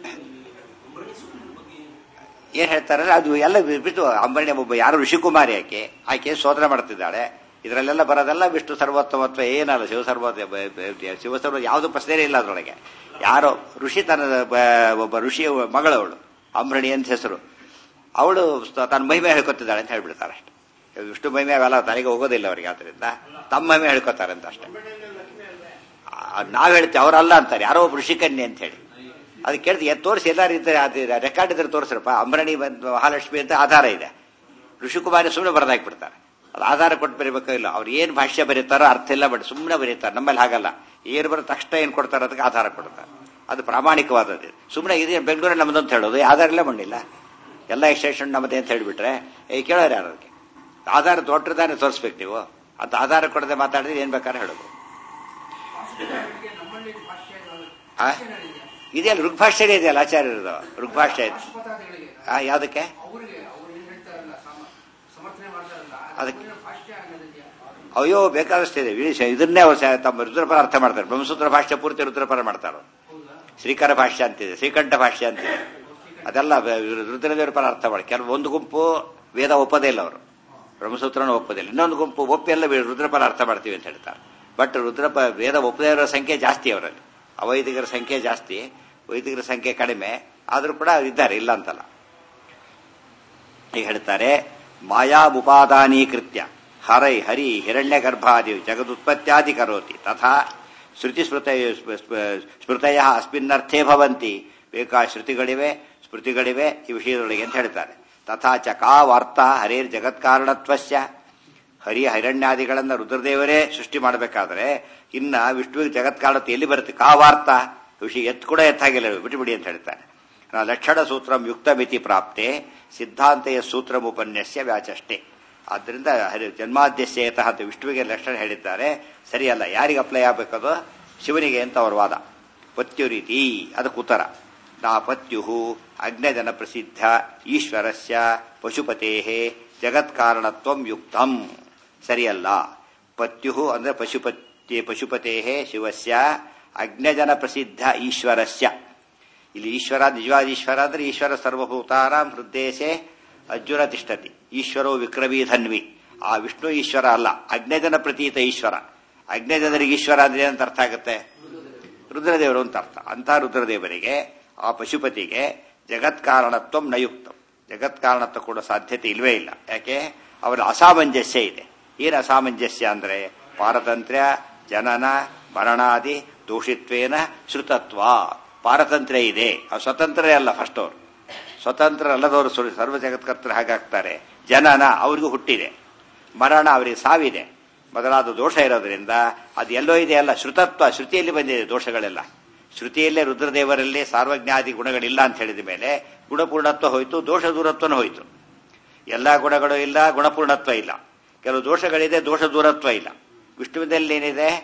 ಏನ್ ಹೇಳ್ತಾರೆ ಅದು ಎಲ್ಲ ಬಿಟ್ಟು ಅಂಬರಣಿ ಒಬ್ಬ ಯಾರು ಋಷಿಕುಮಾರಿ ಆಕೆ ಆಕೆ ಶೋಧನೆ ಮಾಡ್ತಿದ್ದಾಳೆ ಇದರಲ್ಲೆಲ್ಲ ಬರೋದೆಲ್ಲ ವಿಷ್ಣು ಸರ್ವೋತ್ತಮತ್ವ ಏನಲ್ಲ ಶಿವ ಸರ್ವೋತ್ತ ಶಿವ ಸರ್ವ ಯಾವುದು ಪ್ರಶ್ನೆ ಇಲ್ಲ ಅದರೊಳಗೆ ಯಾರೋ ಋಷಿ ತನ್ನ ಬ- ಒಬ್ಬ ಋಷಿಯ ಮಗಳವಳು ಅಂಬರಣಿ ಅಂತ ಹೆಸರು ಅವಳು ಸ- ತನ್ನ ಮಹಿಮೆ ಹೇಳ್ಕೊತಿದ್ದಾಳೆ ಅಂತ ಹೇಳ್ಬಿಡ್ತಾರೆ ಅಷ್ಟೇ ವಿಷ್ಣು ಮಹಿಮೆ ಅವೆಲ್ಲ ತಲೆಗೆ ಹೋಗೋದಿಲ್ಲ ಅವರಿಗೆ ಆದ್ರಿಂದ ತಮ್ಮ ಮಹಿಮೆ ಹೇಳ್ಕೊತಾರೆ ಅಂತ ಅಷ್ಟೇ ಆ, ನಾವ್ ಹೇಳ್ತೀವಿ ಅವರಲ್ಲ ಅಂತಾರೆ ಯಾರೋ ಒಬ್ಬ ಋಷಿಕನ್ಯೆ ಅಂತ ಹೇಳಿ ಅದು ಕೇಳ್ತೀವಿ ಎದ್ದು ತೋರಿಸಿ ಎಲ್ಲಾರು ಇದ್ದಾರೆ ಅದು ರೆಕಾರ್ಡ್ ಇದ್ರೆ ತೋರಿಸ್ರಪ್ಪ ಅಂಬರಣಿ ಬಂದು ಮಹಾಲಕ್ಷ್ಮಿ ಅಂತ ಆಧಾರ ಇದೆ ಋಷಿಕುಮಾರಿ ಸುಮ್ಮನೆ ಬರೆದಾಕ್ಬಿಡ್ತಾರೆ ಅದು ಆಧಾರ ಕೊಟ್ಟು ಬರೀಬೇಕೋ ಇಲ್ಲ ಅವ್ರು ಏನ್ ಭಾಷ್ಯ ಬರೀತಾರೋ ಅರ್ಥ ಇಲ್ಲ ಬಟ್ ಸುಮ್ಮನೆ ಬರೀತಾರೆ ನಮ್ಮಲ್ಲಿ ಹಾಗಲ್ಲ ಏನು ಬರೋ ತಕ್ಷಣ ಏನ್ ಕೊಡ್ತಾರೆ ಅದಕ್ಕೆ ಆಧಾರ ಕೊಡ್ತಾರೆ ಅದು ಪ್ರಾಮಾಣಿಕವಾದದ್ದು ಸುಮ್ಮನೆ ಇದು ಬೆಂಗಳೂರಲ್ಲಿ ನಮ್ದು ಅಂತ ಹೇಳೋದು ಆಧಾರ ಇಲ್ಲ ಮಣ್ಣಿಲ್ಲ ಎಲ್ಲ ಎಕ್ಸ್ಟೇಷನ್ ನಮ್ಮದೇ ಅಂತ ಹೇಳಿಬಿಟ್ರೆ ಏ ಕೇಳೋರು ಯಾರು ಅದಕ್ಕೆ ಆಧಾರ ದೊಡ್ಡದಾನೆ ತೋರಿಸ್ಬೇಕು ನೀವು ಅದು ಆಧಾರ ಕೊಡದೆ ಮಾತಾಡಿದ್ರೆ ಏನ್ ಬೇಕಾದ್ರೆ ಹೇಳೋದು ಆ? ಇದೆಯಲ್ಲ ಋಗ್ಭಾಷ್ಯ ಇದೆಯಲ್ಲ ಆಚಾರ್ಯರದು ಋಗ್ಭಾಷ್ಯ ಇದೆ ಪಕ್ಷಪಾತಗಳಿಗೆ ಆ, ಯಾವ್ದಕ್ಕೆ ಅವರಿಗೆ ಅವ್ರು ಏನ್ ಹೇಳ್ತಾರಲ್ಲ ಸಮ- ಸಮರ್ಥನೆ ಮಾಡ್ತಾರಲ್ಲ ಅದಕ್ಕೆ- ಅವ್ರಿನ ಭಾಷ್ಯ ಅನ್ನೋದಿದೆಯಾ ಅಯ್ಯೋ ಬೇಕಾದಷ್ಟಿದೆ ವಿಶೇಷ ಇದನ್ನೇ ಅವ್ರು ಸ- ತಮ್ಮ ರುದ್ರಪರ ಅರ್ಥ ಮಾಡ್ತಾರೆ ಬ್ರಹ್ಮಸೂತ್ರ ಭಾಷ್ಯ ಪೂರ್ತಿ ರುದ್ರಪರ ಮಾಡ್ತಾರೆ ಹೌದಾ ಶ್ರೀಕರ ಭಾಷ್ಯ ಅಂತಿದೆ ಶ್ರೀಕಂಠ ಭಾಷ್ಯ ಅಂತಿದೆ ಅದೆಲ್ಲ ಬ- ರುದ್ರದೇವರ ಪರ ಅರ್ಥ ಮಾಡಿ ಕೆಲವು ಒಂದು ಗುಂಪು ವೇದ ಒಪ್ಪದೇ ಇಲ್ಲ ಅವರು ಬ್ರಹ್ಮಸೂತ್ರನ ಒಪ್ಪದಿಲ್ಲ ಇನ್ನೊಂದು ಗುಂಪು ಒಪ್ಪಿ ಎಲ್ಲ ವೇ- ರುದ್ರಪರ ಅರ್ಥ ಮಾಡ್ತೀವಿ ಅಂತ ಹೇಳ್ತಾರೆ ಬಟ್ ರುದ್ರಪ ವೇದ ಒಪ್ಪದೇ ಇರೋ ಸಂಖ್ಯೆ ಜಾಸ್ತಿ ಅವರಲ್ಲಿ ಅವೈದಿಕರ ಸಂಖ್ಯೆ ಜಾಸ್ತಿ ವೈದಿಕರ ಸಂಖ್ಯೆ ಕಡಿಮೆ ಆದ್ರೂ ಕೂಡ ಇದ್ದಾರೆ ಇಲ್ಲ ಅಂತಲ್ಲ ಈಗ ಹೇಳ್ತಾರೆ ಮಾಯಾಮುಪಾದಾನೀಕೃತ್ಯ ಹರೈ ಹರಿ ಹಿರಣ್ಯ ಗರ್ಭಾದಿ ಜಗದುತ್ಪತ್ಯಾದಿ ಕರೋತಿ ತಥಾ ಶ್ರುತಿ ಸ್ಮೃತ ಸ್ಮೃತಯ ಅಸ್ಮಿನ್ನರ್ಥೇ ಭವಂತಿ ಬೇಕಾ ಶ್ರುತಿಗಳಿವೆ ಸ್ಮೃತಿಗಳಿವೆ ಈ ವಿಷಯದೊಳಗೆ ಅಂತ ಹೇಳ್ತಾರೆ ತಥಾ ಚ ಕಾ ವಾರ್ತಾ ಹರೇರ್ ಜಗತ್ಕಾರಣತ್ವಸ್ಯ ಹರಿ ಹಿರಣ್ಯಾದಿಗಳನ್ನ ರುದ್ರದೇವರೇ ಸೃಷ್ಟಿ ಮಾಡಬೇಕಾದ್ರೆ ಇನ್ನ ವಿಷ್ಣುವಿಗೆ ಜಗತ್ಕಾರಣತ್ವ ಎಲ್ಲಿ ಬರುತ್ತೆ ಕಾ ವಾರ್ತಾ ವಿಷಯ ಎತ್ತು ಕೂಡ ಎತ್ತಾಗಿಲ್ಲ ಬಿಟ್ಟುಬಿಡಿ ಅಂತ ಹೇಳ್ತಾರೆ ಲಕ್ಷಣ ಸೂತ್ರಂ ಯುಕ್ತ ಮಿತಿ ಪ್ರಾಪ್ತೆ ಸಿದ್ಧಾಂತೆಯ ಸೂತ್ರಂ ಉಪನ್ಯಾಸ ವ್ಯಾಚಷ್ಟೇ ಆದ್ದರಿಂದ ಹರಿ ಜನ್ಮಾದ್ಯಸ್ಯತಃ ಅಂತ ವಿಷ್ಣುವಿಗೆ ಲಕ್ಷಣ ಹೇಳಿದ್ದಾರೆ ಸರಿಯಲ್ಲ ಯಾರಿಗೆ ಅಪ್ಲೈ ಆಗಬೇಕದು ಶಿವನಿಗೆ ಅಂತ ಅವರ ವಾದ ಪತ್ಯು ರೀತಿ ಅದಕ್ಕೆ ಉತ್ತರ ನಾ ಪತ್ಯು ಅಗ್ನಜನ ಪ್ರಸಿದ್ಧ ಈಶ್ವರಸ್ಯ ಪಶುಪತೇ ಜಗತ್ಕಾರಣತ್ವಂ ಯುಕ್ತಂ ಸರಿಯಲ್ಲ ಪತ್ಯು ಅಂದ್ರೆ ಪಶುಪತಿ ಪಶುಪತೇ ಶಿವಸ್ಯ ಅಗ್ನಜನ ಪ್ರಸಿದ್ಧ ಈಶ್ವರಸ್ಯ ಇಲ್ಲಿ ಈಶ್ವರ ನಿಜವಾದ ಈಶ್ವರ ಅಂದ್ರೆ ಈಶ್ವರ ಸರ್ವಭೂತಾನಾಂ ಹೃದ್ದೇಶೆ ಅರ್ಜುನ ತಿಷ್ಠತಿ ಈಶ್ವರೋ ವಿಕ್ರಮೀ ಧನ್ವಿ ಆ ವಿಷ್ಣು ಈಶ್ವರ ಅಲ್ಲ ಅಗ್ನಜನ ಪ್ರತೀತ ಈಶ್ವರ ಅಗ್ನಜನರಿಗೆ ಈಶ್ವರ ಅಂದ್ರೆ ಏನಂತ ಅರ್ಥ ಆಗುತ್ತೆ ರುದ್ರದೇವರು ಅಂತ ಅರ್ಥ ಅಂತ ರುದ್ರದೇವರಿಗೆ ಆ ಪಶುಪತಿಗೆ ಜಗತ್ಕಾರಣತ್ವ ನಯುಕ್ತ ಜಗತ್ಕಾರಣತ್ವ ಕೂಡ ಸಾಧ್ಯತೆ ಇಲ್ವೇ ಇಲ್ಲ ಯಾಕೆ ಅವರ ಅಸಾಮಂಜಸ್ಯ ಇದೆ ಏನು ಅಸಾಮಂಜಸ್ಯ ಅಂದ್ರೆ ಪಾರತಂತ್ರ್ಯ ಜನನ ಮರಣಾದಿ ದೋಷಿತ್ವೇನ ಶ್ರುತತ್ವ ಪಾರತಂತ್ರ್ಯ ಇದೆ ಅವ್ರು ಸ್ವತಂತ್ರ ಅಲ್ಲ ಫಸ್ಟ್ ಅವರು ಸ್ವತಂತ್ರ ಅಲ್ಲದವರು ಸುಳ್ಳು ಸರ್ವ ಜಗತ್ಕರ್ತರು ಹಾಗಾಗ್ತಾರೆ ಜನನ ಅವ್ರಿಗೂ ಹುಟ್ಟಿದೆ ಮರಣ ಅವರಿಗೆ ಸಾವಿದೆ ಮೊದಲಾದ ದೋಷ ಇರೋದ್ರಿಂದ ಅದು ಎಲ್ಲೋ ಇದೆ ಅಲ್ಲ ಶ್ರುತತ್ವ ಶ್ರುತಿಯಲ್ಲಿ ಬಂದಿದೆ ದೋಷಗಳೆಲ್ಲ ಶ್ರುತಿಯಲ್ಲೇ ರುದ್ರದೇವರಲ್ಲಿ ಸಾರ್ವಜ್ಞಾದಿ ಗುಣಗಳಿಲ್ಲ ಅಂತ ಹೇಳಿದ ಮೇಲೆ ಗುಣಪೂರ್ಣತ್ವ ಹೋಯ್ತು ದೋಷ ದೂರತ್ವನೂ ಹೋಯ್ತು ಎಲ್ಲಾ ಗುಣಗಳು ಇಲ್ಲ ಗುಣಪೂರ್ಣತ್ವ ಇಲ್ಲ ಕೆಲವು ದೋಷಗಳಿದೆ ದೋಷ ದೂರತ್ವ ಇಲ್ಲ ವಿಷ್ಣುವಿನಲ್ಲಿ ಏನಿದೆ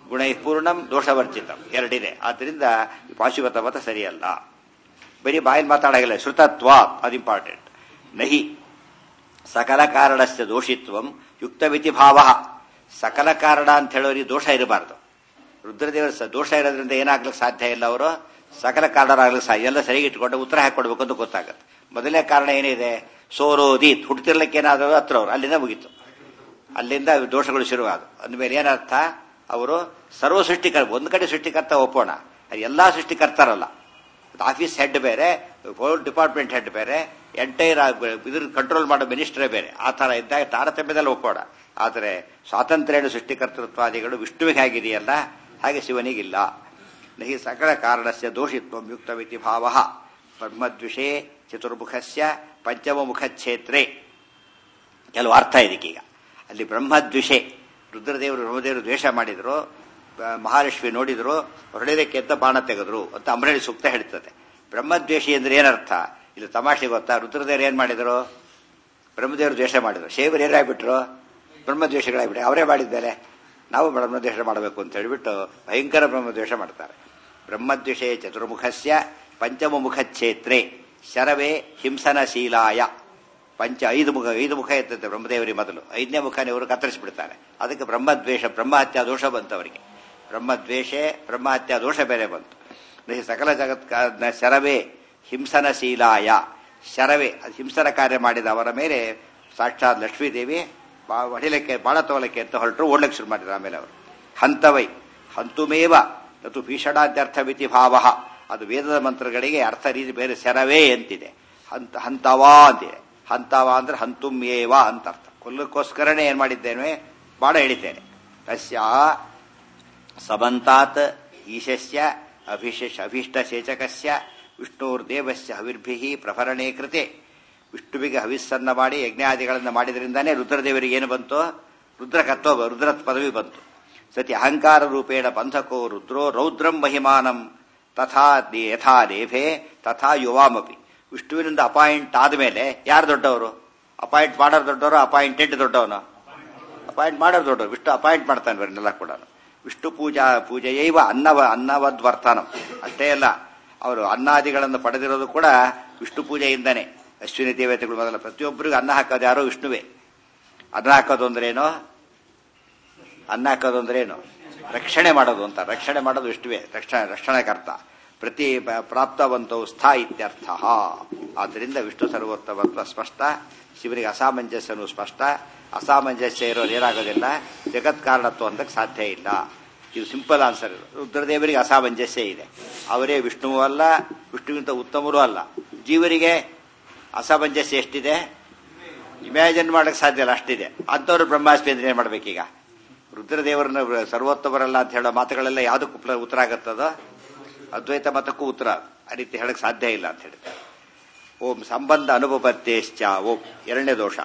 ಗುಣೈ ಪೂರ್ಣಂ ದೋಷವರ್ಜಿತಂ ಎರಡಿದೆ ಆದ್ದರಿಂದ ಪಾಶುಪತ ಮತ ಸರಿಯಲ್ಲ ಬರೀ ಬಾಯಲ್ಲಿ ಮಾತಾಡಾಗಿಲ್ಲ ಶ್ರುತತ್ವ ಅದು ಇಂಪಾರ್ಟೆಂಟ್ ನಹಿ ಸಕಲ ಕಾರಣಸ್ಯ ದೋಷಿತ್ವಂ ಯುಕ್ತಮಿತಿ ಭಾವ ಸಕಲ ಕಾರಣ ಅಂತ ಹೇಳೋರಿಗೆ ದೋಷ ಇರಬಾರ್ದು ರುದ್ರದೇವರ ಸ- ದೋಷ ಇರೋದ್ರಿಂದ ಏನಾಗ್ಲಿಕ್ಕೆ ಸಾಧ್ಯ ಇಲ್ಲ ಅವರು ಸಕಲ ಕಾರಣರಾಗ್ಲಿಕ್ಕೆ ಸಾಧ್ಯ ಎಲ್ಲ ಸರಿಗೆ ಇಟ್ಕೊಂಡು ಉತ್ತರ ಹಾಕೊಡ್ಬೇಕು ಅಂತ ಗೊತ್ತಾಗುತ್ತೆ ಮೊದಲನೇ ಕಾರಣ ಏನಿದೆ ಸೋರೋದೀತ್ ಹುಡ್ತಿರ್ಲಿಕ್ಕೆ ಏನಾದರೂ ಹತ್ರ ಅವರು ಅಲ್ಲಿಂದ ಮುಗೀತು ಅಲ್ಲಿಂದ ದೋಷಗಳು ಶುರುವಾದ ಅಂದಮೇಲೆ ಏನರ್ಥ ಅವರು ಸರ್ವ ಸೃಷ್ಟಿಕರ್ ಒಂದು ಕಡೆ ಸೃಷ್ಟಿಕರ್ತ ಒಪ್ಪೋಣ ಅದು ಎಲ್ಲಾ ಸೃಷ್ಟಿಕರ್ತರಲ್ಲ ಆಫೀಸ್ ಹೆಡ್ ಬೇರೆ ಹೋಲ್ ಡಿಪಾರ್ಟ್ಮೆಂಟ್ ಹೆಡ್ ಬೇರೆ ಎಂಟೈರ್ ಇದ್ರ ಕಂಟ್ರೋಲ್ ಮಾಡೋ ಮಿನಿಸ್ಟ್ರೇ ಬೇರೆ ಆ ತರ ಇದ್ದಾಗ ತಾರತಮ್ಯದಲ್ಲಿ ಒಪ್ಪೋಣ ಆದರೆ ಸ್ವಾತಂತ್ರ್ಯ ಸೃಷ್ಟಿಕರ್ತೃತ್ವಾದಿಗಳು ವಿಷ್ಣುವಿಗೆ ಆಗಿದೆಯಲ್ಲ ಹಾಗೆ ಶಿವನಿಗಿಲ್ಲ ನಹಿ ಸಕಲ ಕಾರಣಸ್ಯ ದೋಷಿತ್ವ ಯುಕ್ತವಿತಿ ಭಾವ ಬ್ರಹ್ಮದ್ವಿಷೇ ಚತುರ್ಮುಖಸ್ಯ ಪಂಚಮಮುಖಕ್ಷೇತ್ರೇ ಕೆಲವು ಅರ್ಥ ಇದಕ್ಕೀಗ ಅಲ್ಲಿ ಬ್ರಹ್ಮದ್ವಿಷೆ ರುದ್ರದೇವರು ಬ್ರಹ್ಮದೇವರು ದ್ವೇಷ ಮಾಡಿದ್ರು ಆ, ಮಹಾಲಕ್ಷ್ಮಿ ನೋಡಿದ್ರು ಹೊಡೆದಕ್ಕೆ ಎದ್ದ ಬಾಣ ತೆಗೆದ್ರು ಅಂತ ಅಂಬರಳಿ ಸೂಕ್ತ ಹೇಳ್ತದೆ ಬ್ರಹ್ಮದ್ವೇಷಿ ಅಂದ್ರೆ ಏನರ್ಥ ಇಲ್ಲಿ ತಮಾಷೆ ಗೊತ್ತಾ ರುದ್ರದೇವರು ಏನ್ ಮಾಡಿದ್ರು ಬ್ರಹ್ಮದೇವರು ದ್ವೇಷ ಮಾಡಿದ್ರು ಶೇವರು ಏನಾಗ್ಬಿಟ್ರು ಬ್ರಹ್ಮದ್ವೇಷಗಳಾಗ್ಬಿಟ್ಟು ಅವರೇ ಮಾಡಿದ್ದಾರೆ ನಾವು ಬ್ರಹ್ಮದ್ವೇಷ ಮಾಡಬೇಕು ಅಂತ ಹೇಳಿಬಿಟ್ಟು ಭಯಂಕರ ಬ್ರಹ್ಮದ್ವೇಷ ಮಾಡ್ತಾರೆ ಬ್ರಹ್ಮದ್ವೇಷೇ ಚತುರ್ಮುಖಸ್ಯ ಪಂಚಮ ಮುಖಕ್ಷೇತ್ರೇ ಶರವೇ ಹಿಂಸನಶೀಲಾಯ ಪಂಚ ಐದು ಮುಖ ಐದು ಮುಖ ಇರ್ತದೆ ಬ್ರಹ್ಮದೇವರಿಗೆ ಮೊದಲು ಐದನೇ ಮುಖನ ಇವರು ಕತ್ತರಿಸಿಬಿಡ್ತಾರೆ ಅದಕ್ಕೆ ಬ್ರಹ್ಮದ್ವೇಷ ಬ್ರಹ್ಮಹತ್ಯಾ ದೋಷ ಬಂತು ಅವರಿಗೆ ಬ್ರಹ್ಮದ್ವೇಷೆ ಬ್ರಹ್ಮಹತ್ಯಾ ದೋಷ ಬೇರೆ ಬಂತು ಈ ಸಕಲ ಜಗತ್ ಶರವೇ ಹಿಂಸನಶೀಲಾಯ ಶರವೇ ಅದು ಹಿಂಸನ ಕಾರ್ಯ ಮಾಡಿದ ಅವರ ಮೇಲೆ ಸಾಕ್ಷಾತ್ ಲಕ್ಷ್ಮೀದೇವಿ ಬಾ- ಹೊಡಿಲಿಕ್ಕೆ ಬಾಳ ತಗೊಳಕ್ಕೆ ಅಂತ ಹೊರಟರು ಓಡ್ಲಿಕ್ಕೆ ಶುರು ಮಾಡಿದ್ರು ಆಮೇಲೆ ಅವರು ಹಂತವೈ ಹಂತುಮೇವ ಅದು ಭೀಷಣಾದ್ಯರ್ಥವಿತಿ ಭಾವ ಅದು ವೇದದ ಮಂತ್ರಗಳಿಗೆ ಅರ್ಥ ರೀತಿ ಬೇರೆ ಶರವೇ ಅಂತಿದೆ ಹಂತ ಹಂತವಾ ಅಂತಿದೆ ಹಂತವ ಅಂದ್ರೆ ಹಂತುಮ್ಯೇವ ಅಂತ ಅರ್ಥ ಕೊಲ್ಲಕ್ಕೋಸ್ಕರನೇ ಏನ್ ಮಾಡಿದ್ದೇನೆ ಬಾಣ ಹೇಳಿದ್ದೇನೆ ತಸ್ಯ ಸಮಂತಾತ್ ಈಶಸ್ಯ ಅಭಿಶೇಷ ಅಭೀಷ್ಟಸೇಚಕಸ್ಯ ವಿಷ್ಣುರ್ದೇವಸ್ಯ ಹವಿರ್ಭಿ ಪ್ರಫರಣೆ ಕೃತೆ ವಿಷ್ಣುವಿಗೆ ಹವಿಸ್ಸನ್ನ ಮಾಡಿ ಯಜ್ಞಾದಿಗಳನ್ನು ಮಾಡಿದ್ರಿಂದಾನೇ ರುದ್ರದೇವರಿಗೆ ಏನು ಬಂತು ರುದ್ರ ಕತ್ತೋ ರುದ್ರ ಪದವಿ ಬಂತು ಸತಿ ಅಹಂಕಾರ ರೂಪೇಣ ಬಂಧಕೋ ರುದ್ರೋ ರೌದ್ರಂ ಮಹಿಮಾನಂ ತಥಾ ದೇ- ಯಥಾ ದೇಭೆ ತಥಾ ಯುವಾಮಪಿ ವಿಷ್ಣುವಿನಿಂದ ಅಪಾಯಿಂಟ್ ಆದಮೇಲೆ ಯಾರು ದೊಡ್ಡವರು ಅಪಾಯಿಂಟ್ ಮಾಡೋರು ದೊಡ್ಡವರು ಅಪಾಯಿಂಟೆಡ್ ದೊಡ್ಡವನು ಅಪಾಯಿಂಟ್ ಮಾಡೋರು ದೊಡ್ಡವರು ವಿಷ್ಣು ಅಪಾಯಿಂಟ್ ಮಾಡ್ತಾನೆ ಇವರನ್ನೆಲ್ಲ ಕೂಡ ವಿಷ್ಣು ಪೂಜಾ ಪೂಜೆಯೈವ ಅನ್ನವ ಅನ್ನವದ್ವರ್ತನಂ ಅಷ್ಟೇ ಅಲ್ಲ ಅವರು ಅನ್ನಾದಿಗಳನ್ನು ಪಡೆದಿರೋದು ಕೂಡ ವಿಷ್ಣು ಪೂಜೆಯಿಂದನೇ ಅಶ್ವಿನಿ ದೇವತೆಗಳು ಮೊದಲ ಪ್ರತಿಯೊಬ್ಬರಿಗೂ ಅನ್ನ ಹಾಕೋದು ಯಾರೋ ವಿಷ್ಣುವೇ ಅನ್ನ ಹಾಕೋದು ಅಂದ್ರೇನು ಅನ್ನ ಹಾಕೋದು ಅಂದ್ರೇನು ರಕ್ಷಣೆ ಮಾಡೋದು ಅಂತ ರಕ್ಷಣೆ ಮಾಡೋದು ವಿಷ್ಣುವೇ ರಕ್ಷಣೆ ರಕ್ಷಣೆಕರ್ತ ಪ್ರತಿ ಪ- ಪ್ರಾಪ್ತವಂತವು ಸ್ಥಾ ಇತ್ಯರ್ಥ ಆದ್ದರಿಂದ ವಿಷ್ಣು ಸರ್ವೋತ್ತಮತ್ವ ಸ್ಪಷ್ಟ ಶಿವನಿಗೆ ಅಸಾಮಂಜಸ್ಯನು ಸ್ಪಷ್ಟ ಅಸಾಮಂಜಸ್ಯ ಇರೋರು ಏನಾಗೋದಿಲ್ಲ ಜಗತ್ ಕಾರಣತ್ವ ಅಂತಕ್ಕೆ ಸಾಧ್ಯ ಇಲ್ಲ ಇದು ಸಿಂಪಲ್ ಆನ್ಸರ್ ರುದ್ರದೇವರಿಗೆ ಅಸಾಮಂಜಸ್ಯ ಇದೆ ಅವರೇ ವಿಷ್ಣುವೂ ಅಲ್ಲ ವಿಷ್ಣುವಿಗಿಂತ ಉತ್ತಮರೂ ಅಲ್ಲ ಜೀವರಿಗೆ ಅಸಾಮಂಜಸ್ಯ ಎಷ್ಟಿದೆ ಇಮ್ಯಾಜಿನ್ ಮಾಡಕ್ ಸಾಧ್ಯ ಇಲ್ಲ ಅಷ್ಟಿದೆ ಅಂಥವ್ರು ಬ್ರಹ್ಮಾಸ್ಮಿ ಅಂದ್ರೆ ಏನ್ ಮಾಡ್ಬೇಕೀಗ ರುದ್ರದೇವರನ್ನ ಸರ್ವೋತ್ತಮರಲ್ಲ ಅಂತ ಹೇಳೋ ಮಾತುಗಳೆಲ್ಲ ಯಾವ್ದಕ್ಕೂ ಉಪ್ಲ- ಉತ್ತರ ಆಗತ್ತದೋ ಅದ್ವೈತ ಮತಕ್ಕೂ ಉತ್ತರ ಆ ರೀತಿ ಹೇಳಕ್ ಸಾಧ್ಯ ಇಲ್ಲ ಅಂತ ಹೇಳ್ತಾರೆ ಓಂ ಸಂಬಂಧ ಅನುಪಪತ್ತೇಶ್ಚ ಓಂ ಎರಡನೇ ದೋಷ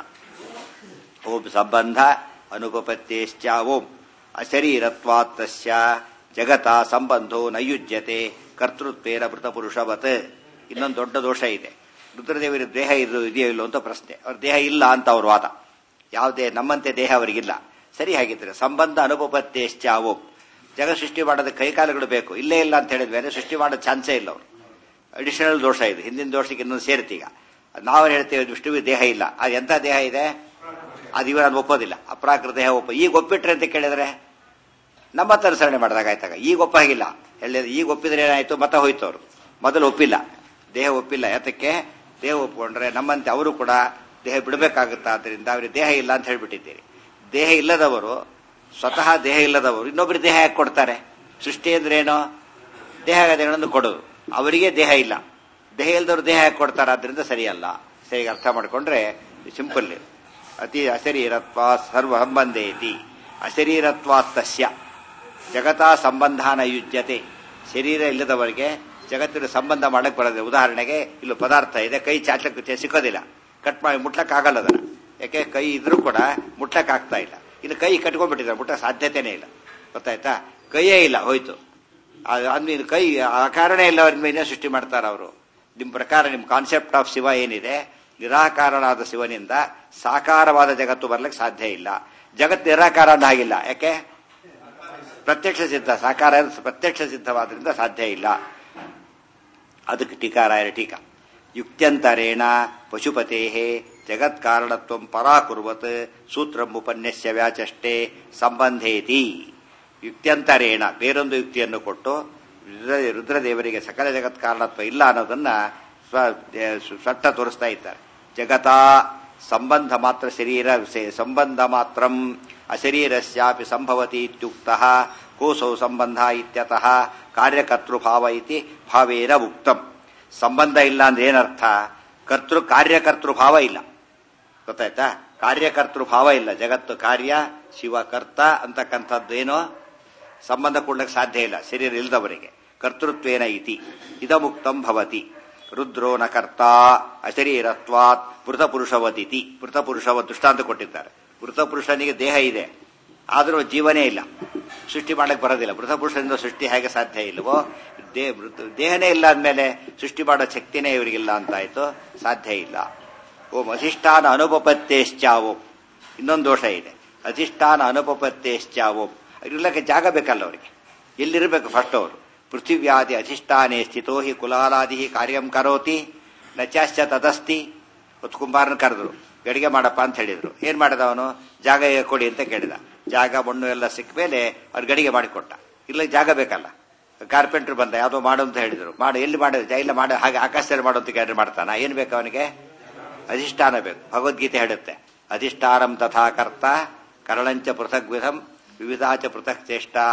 ಓಂ ಸಂಬಂಧ ಅನುಪಪತ್ತೇಶ್ಚ ಓಂ ಅಶರೀರತ್ವಾತ್ತಸ್ಯ ಜಗತ ಸಂಬಂಧೋ ನಯುಜ್ಯತೆ ಕರ್ತೃತ್ವೇನ ಮೃತಪುರುಷವತ್ ಇನ್ನೊಂದು ದೊಡ್ಡ ದೋಷ ಇದೆ ರುದ್ರದೇವರ ದೇಹ ಇದು ಇದೆಯೋ ಇಲ್ಲೋ ಅಂತ ಪ್ರಶ್ನೆ ಅವ್ರ ದೇಹ ಇಲ್ಲ ಅಂತ ಅವ್ರ ವಾದ ಯಾವುದೇ ನಮ್ಮಂತೆ ದೇಹ ಅವರಿಗಿಲ್ಲ ಸರಿ ಹಾಗಿದ್ರೆ ಸಂಬಂಧ ಅನುಪಪತ್ತೇಶ್ಚ ಓಂ ಜಗ ಸೃಷ್ಟಿ ಮಾಡೋದಕ್ಕೆ ಕೈಕಾಲುಗಳು ಬೇಕು ಇಲ್ಲೇ ಇಲ್ಲ ಅಂತ ಹೇಳಿದ್ಮೇಲೆ ಸೃಷ್ಟಿ ಮಾಡೋ ಚಾನ್ಸೇ ಇಲ್ಲ ಅವರು ಅಡಿಷನಲ್ ದೋಷ ಇದು ಹಿಂದಿನ ದೋಷಕ್ಕೆ ಇನ್ನೊಂದು ಸೇರ್ತೀಗ ನಾವು ಹೇಳ್ತೇವೆ ವಿಷ್ಣುವಿಗೆ ದೇಹ ಇಲ್ಲ ಅದು ಎಂತ ದೇಹ ಇದೆ ಅದು ಇವರು ಅದು ಒಪ್ಪೋದಿಲ್ಲ ಅಪ್ರಾಕೃತ ದೇಹ ಒಪ್ಪ ಈಗ ಒಪ್ಪಿಟ್ರೆ ಅಂತ ಕೇಳಿದ್ರೆ ನಮ್ಮ ಹತ್ರ ಅನುಸರಣೆ ಮಾಡಿದಾಗ ಆಯ್ತಾಗ ಈಗ ಒಪ್ಪ ಹಾಗಿಲ್ಲ ಹೇಳಿದ್ರೆ ಈಗ ಒಪ್ಪಿದ್ರೆ ಏನಾಯ್ತು ಮತ ಹೋಯ್ತು ಅವರು ಮೊದಲು ಒಪ್ಪಿಲ್ಲ ದೇಹ ಒಪ್ಪಿಲ್ಲ ಯಾತಕ್ಕೆ ದೇಹ ಒಪ್ಕೊಂಡ್ರೆ ನಮ್ಮಂತೆ ಅವರು ಕೂಡ ದೇಹ ಬಿಡಬೇಕಾಗುತ್ತಾ ಅದರಿಂದ ಅವರಿಗೆ ದೇಹ ಇಲ್ಲ ಅಂತ ಹೇಳ್ಬಿಟ್ಟಿದ್ದೀರಿ ದೇಹ ಇಲ್ಲದವರು ಸ್ವತಃ ದೇಹ ಇಲ್ಲದವರು ಇನ್ನೊಬ್ಬರು ದೇಹ ಯಾಕೆ ಕೊಡ್ತಾರೆ ಸೃಷ್ಟಿ ಅಂದ್ರೆ ಏನು ದೇಹಗಳನ್ನು ಕೊಡೋದು ಅವರಿಗೆ ದೇಹ ಇಲ್ಲ ದೇಹ ಇಲ್ಲದವರು ದೇಹ ಯಾಕೆ ಕೊಡ್ತಾರೆ ಆದ್ರಿಂದ ಸರಿಯಲ್ಲ ಸರಿ ಅರ್ಥ ಮಾಡ್ಕೊಂಡ್ರೆ ಸಿಂಪಲ್ ಅತಿ ಅಶರೀರತ್ವ ಸರ್ವ ಸಂಬಂಧೇತಿ ಅಶರೀರತ್ವಾಸ್ತಸ್ಯ ಜಗತಾ ಸಂಬಂಧಾನ ಯುಜ್ಯತೆ ಶರೀರ ಇಲ್ಲದವರಿಗೆ ಜಗತ್ತಿನ ಸಂಬಂಧ ಮಾಡಕ್ ಬರೋದಿಲ್ಲ ಉದಾಹರಣೆಗೆ ಇಲ್ಲಿ ಪದಾರ್ಥ ಇದೆ ಕೈ ಚಾಚಕ್ಕೆ ಸಿಕ್ಕೋದಿಲ್ಲ ಕಟ್ ಮಾಡಿ ಮುಟ್ಲಕ್ ಆಗಲ್ಲ ಅದನ್ನ ಯಾಕೆ ಕೈ ಇದ್ರೂ ಕೂಡ ಮುಟ್ಲಕ್ ಆಗ್ತಾ ಇಲ್ಲ ಇನ್ನು ಕೈ ಕಟ್ಕೊಂಡ್ಬಿಟ್ಟಿದ್ದಾರೆ ಮುಟ್ಟ ಸಾಧ್ಯತೆನೇ ಇಲ್ಲ ಗೊತ್ತಾಯ್ತಾ ಕೈಯೇ ಇಲ್ಲ ಹೋಯ್ತು ಅಂದ್ಮೇಲೆ ಕೈ ಆ ಕಾರಣ ಇಲ್ಲ ಅವ್ರ ಮೇಲೆ ಸೃಷ್ಟಿ ಮಾಡ್ತಾರ ಅವರು ನಿಮ್ ಪ್ರಕಾರ ನಿಮ್ ಕಾನ್ಸೆಪ್ಟ್ ಆಫ್ ಶಿವ ಏನಿದೆ ನಿರಾಕಾರನಾದ ಶಿವನಿಂದ ಸಾಕಾರವಾದ ಜಗತ್ತು ಬರ್ಲಿಕ್ಕೆ ಸಾಧ್ಯ ಇಲ್ಲ ಜಗತ್ತು ನಿರಾಕಾರ ಅಂತ ಆಗಿಲ್ಲ ಯಾಕೆ ಪ್ರತ್ಯಕ್ಷ ಸಿದ್ಧ ಸಾಕಾರ ಪ್ರತ್ಯಕ್ಷ ಸಿದ್ಧವಾದ್ರಿಂದ ಸಾಧ್ಯ ಇಲ್ಲ ಅದಕ್ಕೆ ಟೀಕಾರಾಯರ ಟೀಕಾ ಯುಕ್ತ್ಯಂತರೇಣ ಪಶುಪತೆ ಜಗತ್ಕಾರಣತ್ವ ಪರಾಕುರ್ವತ್ ಸೂತ್ರಮುಪನ್ಯಸ್ಯ ವ್ಯಾಚಷ್ಟೇ ಸಂಬಂಧೇತಿ ಯುಕ್ತ್ಯಂತರೇಣ ಬೇರೊಂದು ಯುಕ್ತಿಯನ್ನು ಕೊಟ್ಟು ರುದ್ರ ರುದ್ರದೇವರಿಗೆ ಸಕಲ ಜಗತ್ ಕಾರಣತ್ವ ಇಲ್ಲ ಅನ್ನೋದನ್ನ ಸ್ವ ಸ್ವಟ್ಟ ತೋರಿಸ್ತಾ ಇದ್ದಾರೆ ಜಗತ ಸಂಬಂಧ ಮಾತ್ರ ಶರೀರ ಸೆ- ಸಂಬಂಧ ಮಾತ್ರ ಅಶರೀರಸ್ಯಾಪಿ ಸಂಭವತಿ ಇತ್ಯುಕ್ತ ಕೋಸೌ ಸಂಬಂಧ ಇತ್ಯತಃ ಕಾರ್ಯಕರ್ತೃಭಾವ ಇತಿ ಭಾವೇನ ಉಕ್ತಂ ಸಂಬಂಧ ಇಲ್ಲ ಅಂದ್ರೆ ಏನರ್ಥ ಕರ್ತೃ ಕಾರ್ಯಕರ್ತೃಭಾವ ಇಲ್ಲ ಗೊತ್ತಾಯ್ತಾ ಕಾರ್ಯಕರ್ತೃಭಾವ ಇಲ್ಲ ಜಗತ್ತು ಕಾರ್ಯ ಶಿವ ಕರ್ತ ಅಂತಕ್ಕಂಥದ್ದೇನೋ ಸಂಬಂಧ ಕೊಡ್ಲಿಕ್ಕೆ ಸಾಧ್ಯ ಇಲ್ಲ ಶರೀರ ಇಲ್ಲದವರಿಗೆ ಕರ್ತೃತ್ವೇನ ಇತಿ ಇದಮುಕ್ತಂ ಭವತಿ ರುದ್ರೋ ನ ಕರ್ತ ಅಶರೀರತ್ವಾತ್ ಮೃತಪುರುಷವದಿತಿ ಮೃತಪುರುಷವ ದೃಷ್ಟಾಂತ ಕೊಟ್ಟಿದ್ದಾರೆ ಮೃತಪುರುಷನಿಗೆ ದೇಹ ಇದೆ ಆದರೂ ಜೀವನೇ ಇಲ್ಲ ಸೃಷ್ಟಿ ಮಾಡಕ್ಕೆ ಬರೋದಿಲ್ಲ ಮೃತಪುರುಷನಿಂದ ಸೃಷ್ಟಿ ಹೇಗೆ ಸಾಧ್ಯ ಇಲ್ವೋ ದೇ ಮೃತ ದೇಹನೇ ಇಲ್ಲ ಅಂದಮೇಲೆ ಸೃಷ್ಟಿ ಮಾಡೋ ಶಕ್ತಿನೇ ಇವರಿಗಿಲ್ಲ ಅಂತಾಯ್ತು ಸಾಧ್ಯ ಇಲ್ಲ ಓಂ ಅಧಿಷ್ಠಾನ ಅನುಪಪತ್ತೇಶ್ಚಾವೋಂ ಇನ್ನೊಂದು ದೋಷ ಇದೆ ಅಧಿಷ್ಠಾನ ಅನುಪಪತ್ತೇಶ್ಚಾವೋಂ ಇರ್ಲಕ್ಕೆ ಜಾಗ ಬೇಕಲ್ಲ ಅವರಿಗೆ ಎಲ್ಲಿರಬೇಕು ಫಸ್ಟ್ ಅವರು ಪೃಥಿವ್ಯಾದಿ ಅಧಿಷ್ಠಾನೇ ಸ್ಥಿತೋ ಹಿ ಕುಲಾಲಾದಿ ಕಾರ್ಯಂ ಕರೋತಿ ನಚಾಶ್ಚ ತದಸ್ತಿ ಹೊತ್ತು ಕುಂಬಾರನ ಕರೆದ್ರು ಗಡಿಗೆ ಮಾಡಪ್ಪ ಅಂತ ಹೇಳಿದ್ರು ಏನ್ ಮಾಡಿದ ಅವನು ಜಾಗ ಕೊಡಿ ಅಂತ ಕೇಳಿದ ಜಾಗ ಮಣ್ಣು ಎಲ್ಲ ಸಿಕ್ಕ ಮೇಲೆ ಅವ್ರು ಗಡಿಗೆ ಮಾಡಿಕೊಟ್ಟ ಇಲ್ಲ ಜಾಗ ಬೇಕಲ್ಲ ಕಾರ್ಪೆಂಟರ್ ಬಂದ ಯಾವುದೋ ಮಾಡು ಅಂತ ಹೇಳಿದ್ರು ಮಾಡು ಎಲ್ಲಿ ಮಾಡಿದ ಇಲ್ಲ ಮಾಡ ಹಾಗೆ ಆಕಾಶದಲ್ಲಿ ಮಾಡು ಅಂತ ಕೇಳಿದ್ರೆ ಮಾಡ್ತಾನ ಏನ್ ಬೇಕು ಅವನಿಗೆ ಅಧಿಷ್ಠಾನ ಬೇಕು ಭಗವದ್ಗೀತೆ ಹೇಳುತ್ತೆ ಅಧಿಷ್ಠಾನಂ ತಥಾ ಕರ್ತ ಕರಣಂಚ ಪೃಥಕ್ ವಿಧಂ ವಿವಿಧಾಚ ಪೃಥಕ್ ಚೇಷ್ಟಾ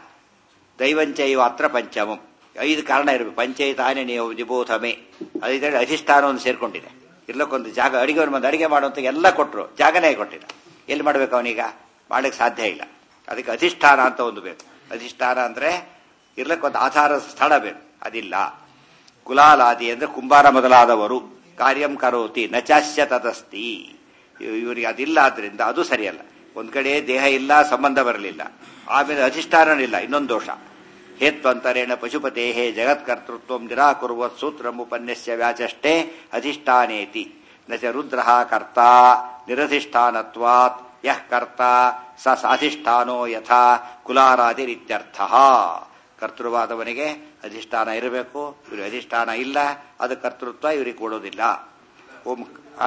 ದೈವಂಚೈವ ಅತ್ರ ಪಂಚಮಂ ಐದು ಕಾರಣ ಇರಬೇಕು ಪಂಚೈತಾನೆ ನೀವು ನಿಬೋಧಮೆ ಅದಕ್ಕೆ ಅಧಿಷ್ಠಾನವನ್ನು ಸೇರ್ಕೊಂಡಿದೆ ಇರ್ಲಕ್ಕೊಂದು ಜಾಗ ಅಡಿಗೆ ಬಂದು ಅಡಿಗೆ ಮಾಡುವಂತ ಎಲ್ಲ ಕೊಟ್ಟರು ಜಾಗನೇ ಕೊಟ್ಟಿಲ್ಲ ಎಲ್ಲಿ ಮಾಡ್ಬೇಕು ಅವನೀಗ ಮಾಡ್ಲಿಕ್ಕೆ ಸಾಧ್ಯ ಇಲ್ಲ ಅದಕ್ಕೆ ಅಧಿಷ್ಠಾನ ಅಂತ ಒಂದು ಬೇಕು ಅಧಿಷ್ಠಾನ ಅಂದ್ರೆ ಇರ್ಲಕ್ಕೊಂದು ಆಧಾರ ಸ್ಥಳ ಬೇಕು ಅದಿಲ್ಲ ಕುಲಾಲಾದಿ ಅಂದ್ರೆ ಕುಂಬಾರ ಮೊದಲಾದವರು ಕಾರ್ಯಂ ಕರೋತಿ ನಚಾಶ್ಯ ತದಸ್ತಿ ಇವ್- ಇವರಿಗೆ ಅದಿಲ್ಲ ಆದ್ರಿಂದ ಅದು ಸರಿಯಲ್ಲ ಒಂದ್ ಕಡೆ ದೇಹ ಇಲ್ಲ ಸಂಬಂಧ ಬರಲಿಲ್ಲ ಆಮೇಲೆ ಅಧಿಷ್ಠಾನ ಇಲ್ಲ ಇನ್ನೊಂದು ದೋಷ ಹೇತ್ವಂತರೇಣ ಪಶುಪತೆ ಜಗತ್ಕರ್ತೃತ್ವ ನಿರಾಕುರ್ವತ್ ಸೂತ್ರಮುಪನ್ಯಸ್ಯ ವ್ಯಾಚಷ್ಟೇ ಅಧಿಷ್ಠಾನೇತಿ ನ ಚ ರುದ್ರ ಕರ್ತ ನಿರಧಿಷ್ಠಾನತ್ವಾತ್ ಯಃ ಕರ್ತ ಸ ಸಾಧಿಷ್ಠಾನೋ ಯಥಾ ಕುಲಾರಾದಿರಿತ್ಯರ್ಥ ಕರ್ತೃವಾದವನಿಗೆ ಅಧಿಷ್ಠಾನ ಇರಬೇಕು ಇವ್ರಿಗೆ ಅಧಿಷ್ಠಾನ ಇಲ್ಲ ಅದು ಕರ್ತೃತ್ವ ಇವ್ರಿಗೆ ಕೊಡೋದಿಲ್ಲ ಓಂ ಆ?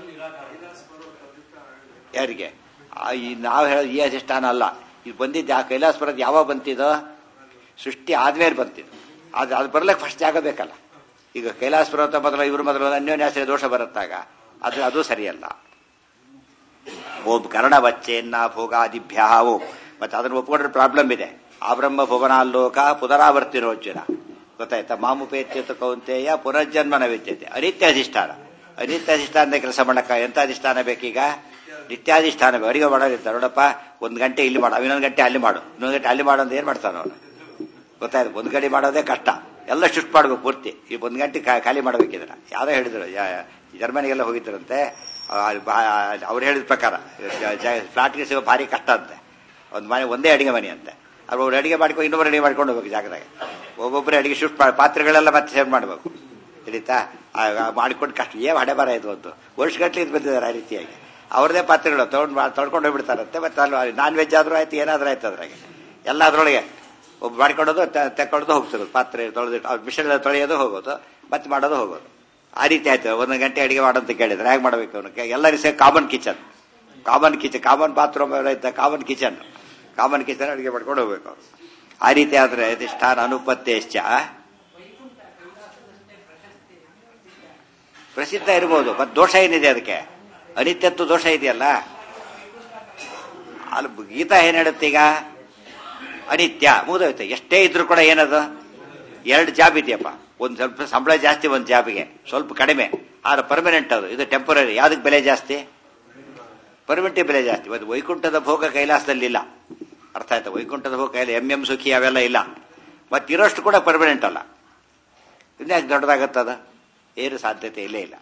ಯಾರಿಗೆ ಆ, ಈ ನಾವು ಹೇಳೋದು ಈ ಅಧಿಷ್ಠಾನ ಅಲ್ಲ ಇದು ಬಂದಿದ್ದು ಆ ಕೈಲಾಸ ಬರೋದು ಯಾವಾಗ ಬಂತಿದೋ ಸೃಷ್ಟಿ ಆದ್ಮೇಲೆ ಬಂತಿದ್ದು ಅದು ಅದು ಬರ್ಲಿಕ್ಕೆ ಫಸ್ಟ್ ಜಾಗ ಬೇಕಲ್ಲ ಈಗ ಕೈಲಾಸ ಪರ್ವತ ಮೊದಲು ಇವ್ರ ಮೊದಲು ಅನ್ಯೋನ್ಯಾಶ್ರಯ ದೋಷ ಬರುತ್ತಾಗ ಅದು ಅದು ಸರಿಯಲ್ಲ ಓಂ ಕರ್ಣವಚ್ಚೇನ್ನ ಭೋಗಾದಿಭ್ಯ ಓಂ ಮತ್ತೆ ಅದನ್ನು ಒಪ್ಕೊಂಡ್ರೆ ಪ್ರಾಬ್ಲಮ್ ಇದೆ ಆ ಬ್ರಹ್ಮ ಭುವನಾಲೋಕ ಪುನರಾವರ್ತಿರೋಜ್ಜನ ಗೊತ್ತಾಯ್ತಾ ಮಾಮುಪೇತ್ಯತ ಕೌಂತೆಯ ಪುನರ್ಜನ್ಮನ ವಿದ್ಯತೆ ಅನಿತ್ಯ ಅಧಿಷ್ಠಾನ ಅನಿತ್ಯ ಅಧಿಷ್ಠಾನದ ಕೆಲಸ ಮಾಡಕ್ಕ ಎಂತ ಅಧಿಷ್ಠಾನ ಬೇಕೀಗ ನಿತ್ಯಾಧಿಷ್ಠಾನ ಬೇಕು. ಅಡಿಗೆ ಮಾಡೋದಿರ್ತಾರೆ ನೋಡಪ್ಪ ಒಂದ್ ಗಂಟೆ ಇಲ್ಲಿ ಮಾಡು ಇನ್ನೊಂದು ಗಂಟೆ ಅಲ್ಲಿ ಮಾಡು ಇನ್ನೊಂದು ಗಂಟೆ ಅಲ್ಲಿ ಮಾಡು ಅಂತ ಏನ್ ಮಾಡ್ತಾನೆ ಅವನು ಗೊತ್ತಾಯ್ತು ಒಂದ್ ಗಂಟೆ ಮಾಡೋದೇ ಕಷ್ಟ ಎಲ್ಲ ಶಿಫ್ಟ್ ಮಾಡ್ಬೇಕು ಪೂರ್ತಿ ಈ ಒಂದ್ ಗಂಟೆ ಖಾ- ಖಾಲಿ ಮಾಡ್ಬೇಕಿದ್ರ ಯಾರೋ ಹೇಳಿದ್ರು ಯಾ- ಜರ್ಮನಿಗೆಲ್ಲ ಹೋಗಿದ್ರಂತೆ ಅವ್ರು ಹೇಳಿದ ಪ್ರಕಾರ ಫ್ಲಾಟ್ಗೆ ಸಿಗೋ ಭಾರಿ ಕಷ್ಟ ಅಂತೆ ಒಂದ್ ಮನೆ ಒಂದೇ ಅಡಿಗೆ ಮನೆ ಅಂತೆ ಅವ್ರು ಅವ್ರು ಅಡಿಗೆ ಮಾಡ್ಕೊಂಡು ಇನ್ನೊಬ್ರು ಅಡಿಗೆ ಮಾಡ್ಕೊಂಡು ಹೋಗ್ಬೇಕು ಜಾಗದಾಗ ಒಬ್ಬೊಬ್ಬರೇ ಅಡಿಗೆ ಶಿಫ್ಟ್ ಪಾತ್ರೆಗಳೆಲ್ಲ ಮತ್ತೆ ಸೇವ್ ಮಾಡ್ಬೇಕು ತಿಳಿತಾ ಮಾಡಿಕೊಂಡು ಕಷ್ಟ ಏನ್ ಹಣೆ ಬರ ಇದು ಒಂದು ವರ್ಷಗಟ್ಲೆ ಇದು ಬಂದಿದ್ದಾರೆ ಆ ರೀತಿಯಾಗಿ ಅವ್ರದೇ ಪಾತ್ರೆಗಳು ತಗೊಂಡು ತೊಳ್ಕೊಂಡು ಹೋಗ್ಬಿಡ್ತಾರಂತೆ ಮತ್ತೆ ಅಲ್ಲಿ ನಾನ್ ವೆಜ್ ಆದ್ರೂ ಆಯ್ತು ಏನಾದ್ರೂ ಆಯ್ತು ಅದ್ರಾಗೆ ಎಲ್ಲ ಅದ್ರೊಳಗೆ ಒಬ್ಬ ಮಾಡ್ಕೊಳ್ಳೋದು ತ- ತೆಕ್ಕೊಳ್ಳೋದು ಹೋಗ್ತಿರೋದು ಪಾತ್ರೆ ತೊಳೆದಿಟ್ಟು ಅವ್ರು ಮಿಷನ್ ತೊಳೆಯೋದು ಹೋಗೋದು ಮತ್ತೆ ಮಾಡೋದು ಹೋಗೋದು ಆ ರೀತಿ ಆಯ್ತು ಒಂದೊಂದು ಗಂಟೆ ಅಡಿಗೆ ಮಾಡೋಂತ ಕೇಳಿದ್ರೆ ಹೇಗೆ ಮಾಡ್ಬೇಕು ಅವನಿಗೆ ಎಲ್ಲರಿಗೂ say common kitchen common kitchen common bathroom ಇದ್ದ ಕಾಮನ್ ಕಿಚನ್ ಕಾಮನ್ ಕಿಚನ್ ಅಡಿಗೆ ಮಾಡ್ಕೊಂಡು ಹೋಗ್ಬೇಕು ಅವ್ರು ಆ ರೀತಿ ಆದ್ರೆ ಅಧಿಷ್ಠಾನ ಅನುಪತ್ತೇಶ್ಚ ಪ್ರಸಿದ್ಧ ಇರ್ಬೋದು ಮತ್ತೆ ದೋಷ ಏನಿದೆ ಅದಕ್ಕೆ ಅನಿತ್ಯತ್ವ ದೋಷ ಇದೆಯಲ್ಲ ಅಲ್ಲಿ ಗೀತಾ ಏನ್ ಹೇಳುತ್ತೆ ಈಗ ಅನಿತ್ಯ ಮುಗಿದೋಯ್ತು ಎಷ್ಟೇ ಇದ್ರೂ ಕೂಡ ಏನದು ಎರಡು ಜಾಬ್ ಇದೆಯಪ್ಪ ಒಂದ್ ಸ್ವಲ್ಪ ಸಂಬಳ ಜಾಸ್ತಿ ಒಂದ್ ಜಾಬ್ಗೆ ಸ್ವಲ್ಪ ಕಡಿಮೆ ಆದ್ರೆ ಪರ್ಮನೆಂಟ್ ಅದು ಇದು ಟೆಂಪರರಿ ಯಾವ್ದಕ್ಕೆ ಬೆಲೆ ಜಾಸ್ತಿ ಪರ್ಮನೆಂಟ್ ಬೆಲೆ ಜಾಸ್ತಿ ಇವತ್ತು ವೈಕುಂಠದ ಭೋಗ ಕೈಲಾಸದಲ್ಲಿ ಇಲ್ಲ ಅರ್ಥ ಆಯ್ತಾ ವೈಕುಂಠದ ಭೋಗ ಕೈಲ ಎಂ ಎಂ ಸುಖಿ ಅವೆಲ್ಲ ಇಲ್ಲ ಮತ್ತೆ ಇರೋಷ್ಟು ಕೂಡ ಪರ್ಮನೆಂಟ್ ಅಲ್ಲ ಇನ್ಯಾಕೆ ದೊಡ್ಡದಾಗತ್ತದ ಏನು ಸಾಧ್ಯತೆ ಇಲ್ಲೇ ಇಲ್ಲ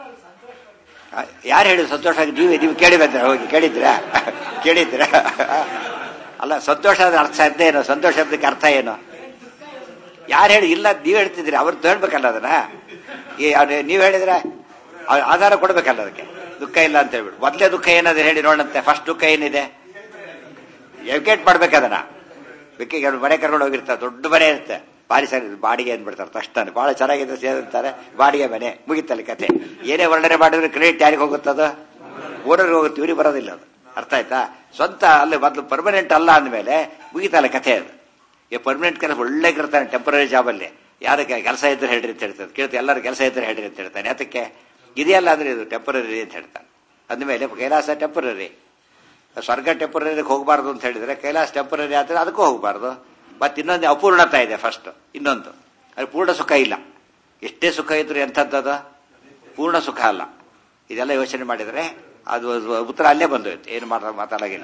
ಯಾರು ಹೇಳಿದ್ರು ಸಂತೋಷ ಆಗಿ ನೀವು ನೀವು ಕೇಳಿ ಬಂದ್ರೆ ಹೋಗಿ ಕೇಳಿದ್ರಾ ಕೇಳಿದ್ರಾ ಅಲ್ಲ ಸಂತೋಷ ಅದ್ರ ಅರ್ಥ ಸಾಧ್ಯ ಏನು ಸಂತೋಷ ಶಬ್ದಕ್ಕೆ ಅರ್ಥ ಏನು ಯಾರು ಹೇಳಿ ಇಲ್ಲ ನೀವು ಹೇಳ್ತಿದ್ದೀರಿ ಅವ್ರು ಹೇಳ್ಬೇಕಲ್ಲ ಅದನ್ನ ಈ ಅವ್ರು- ನೀವು ಹೇಳಿದ್ರೆ ಅವ್ರ್ ಆಧಾರ ಕೊಡ್ಬೇಕಲ್ಲ ಅದಕ್ಕೆ ದುಃಖ ಇಲ್ಲ ಅಂತ ಹೇಳ್ಬಿಟ್ಟು ಮೊದಲೇ ದುಃಖ ಏನಾದ್ರೆ ಹೇಳಿ ನೋಡಂತೆ ಫಸ್ಟ್ ದುಃಖ ಏನಿದೆ ಎವಿಕೇಟ್ ಮಾಡ್ಬೇಕು ಅದನ್ನ ಬೆಕ್ಕಿಗೆ ಎರಡು ಮನೆ ಕರ್ಕೊಂಡು ಹೋಗಿರ್ತಾರೆ ದೊಡ್ಡ ಮನೆ ಇರುತ್ತೆ ಭಾರಿ ಸರಿ ಬಾಡಿಗೆ ಅಂದ್ಬಿಡ್ತಾರೆ ತಕ್ಷಣ ಬಹಳ ಚೆನ್ನಾಗಿದೆ ಸೇರಿರ್ತಾರೆ ಬಾಡಿಗೆ ಮನೆ ಮುಗಿತಲ್ಲ ಕತೆ ಏನೇ ವರ್ಣನೆ ಮಾಡಿದ್ರೆ ಕ್ರೆಡಿಟ್ ಯಾರಿಗೆ ಹೋಗುತ್ತದು ಓನರ್ಗೆ ಹೋಗುತ್ತೆ ಇವ್ರಿಗೆ ಬರೋದಿಲ್ಲ ಅದು ಅರ್ಥ ಆಯ್ತಾ ಸ್ವಂತ ಅಲ್ಲಿ ಮೊದಲು ಪರ್ಮನೆಂಟ್ ಅಲ್ಲ ಅಂದಮೇಲೆ ಮುಗಿತಲ್ಲ ಕಥೆ ಅದು ಈ ಪರ್ಮನೆಂಟ್ ಕೆಲಸ ಒಳ್ಳೆ ಇರ್ತಾನೆ ಟೆಂಪರರಿ ಜಾಬಲ್ಲಿ ಯಾರಕ್ಕೆ ಕೆಲಸ ಇದ್ರೆ ಹೇಳ್ರಿ ಅಂತ ಹೇಳ್ತಾರೆ ಕೇಳ್ತಾರೆ ಎಲ್ಲರೂ ಕೆಲಸ ಇದ್ರೆ ಹೇಳ್ರಿ ಅಂತ ಹೇಳ್ತಾನೆ ಅದಕ್ಕೆ ಇದೆಯಲ್ಲ ಅಂದ್ರೆ ಇದು ಟೆಂಪರರಿ ಅಂತ ಹೇಳ್ತಾನೆ ಅಂದಮೇಲೆ ಕೈಲಾಸ ಟೆಂಪರರಿ ಸ್ವರ್ಗ ಟೆಂಪರರಿಗೆ ಹೋಗಬಾರ್ದು ಅಂತ ಹೇಳಿದ್ರೆ ಕೈಲಾಸ ಟೆಂಪರರಿ ಆದರೆ ಅದಕ್ಕೂ ಹೋಗಬಾರ್ದು ಮತ್ತೆ ಇನ್ನೊಂದು ಅಪೂರ್ಣತೆ ಇದೆ ಫಸ್ಟ್ ಇನ್ನೊಂದು ಅದು ಪೂರ್ಣ ಸುಖ ಇಲ್ಲ ಎಷ್ಟೇ ಸುಖ ಇದ್ರು ಎಂಥದ್ದು ಪೂರ್ಣ ಸುಖ ಅಲ್ಲ ಇದೆಲ್ಲ ಯೋಚನೆ ಮಾಡಿದರೆ ಅದು ಅದು ಉತ್ತರ ಅಲ್ಲೇ ಬಂದೋಯ್ತು ಏನು ಮಾಡ ಮಾತಾಡೋಗಿಲ್ಲ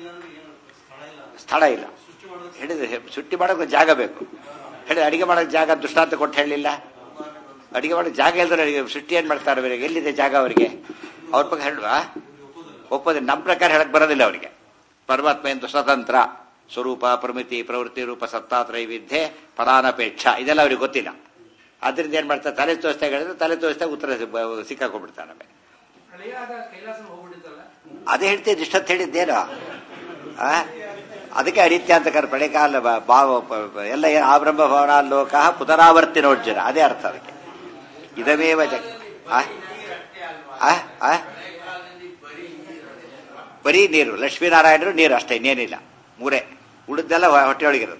ಸ್ಥಳ ಇಲ್ಲ ಹೇಳಿದ್ರೆ ಸುಟ್ಟಿ ಮಾಡೋಕೆ ಜಾಗ ಬೇಕು ಹೇಳಿ ಅಡಿಗೆ ಮಾಡೋಕೆ ಜಾಗ ದೃಷ್ಟಾಂತ ಕೊಟ್ಟು ಹೇಳಲಿಲ್ಲ ಅಡಿಗೆ ಮಾಡೋಕೆ ಜಾಗ ಇಲ್ದ್ರೆ ಅಡಿಗೆ ಸೃಷ್ಟಿ ಏನ್ ಮಾಡ್ತಾರೆ ಅವರಿಗೆ ಎಲ್ಲಿದೆ ಜಾಗ ಅವರಿಗೆ ಅವ್ರ ಬಗ್ಗೆ ಹೇಳುವ ಒಪ್ಪೋದಿಲ್ಲ ನಮ್ಮ ಪ್ರಕಾರ ಹೇಳಕ್ ಬರೋದಿಲ್ಲ ಅವರಿಗೆ ಪರಮಾತ್ಮ ಎಂದು ಸ್ವತಂತ್ರ ಸ್ವರೂಪ ಪ್ರಮಿತಿ ಪ್ರವೃತ್ತಿ ರೂಪ ಸತ್ತಾತ್ರೈವಿದ್ಯೆ ಫಲಾನಪೇಕ್ಷ ಇದೆಲ್ಲ ಅವ್ರಿಗೆ ಗೊತ್ತಿಲ್ಲ ಅದರಿಂದ ಏನ್ ಮಾಡ್ತಾರೆ ತಲೆ ತೋರಿಸ್ತಾ ಹೇಳಿದ್ರೆ ತಲೆ ತೋರಿಸ್ತಾ ಉತ್ತರ ಸಿಕ್ಕಾಕೊಂಡ್ಬಿಡ್ತಾನೆ ನಮಗೆ ಪ್ರಳಯಾದ ಕೈಲಾಸ ಹೋಗ್ಬಿಟ್ಟಿತ್ತಲ್ಲ ಅದೇ ಹೇಳ್ತೀವಿ ಇಷ್ಟೊತ್ತು ಹೇಳಿದ್ದೇನು ಆ? ಅದಕ್ಕೆ ಅನಿತ್ಯ ಅಂತ ಕರೆ ಪ್ರಳಯಕಾಲ ಬ- ಭಾವ ಪ- ಪ- ಎಲ್ಲ ಏನು ಆಬ್ರಂಭ ಭವನ ಲೋಕ ಪುನರಾವರ್ತಿ ನೋಡ್ಜನ ಅದೇ ಅರ್ಥ ಅದಕ್ಕೆ ಇದಮೇವ ಜಗ ಆ? ಆ? ಆ? ಬರೀ ನೀರು ಲಕ್ಷ್ಮೀನಾರಾಯಣರು ನೀರು ಅಷ್ಟೇ ಇನ್ನೇನಿಲ್ಲ ಮೂರೇ ಉಳಿದೆಲ್ಲ ಹೊಟ್ಟೆಯೊಳಗಿರುತ್ತೆ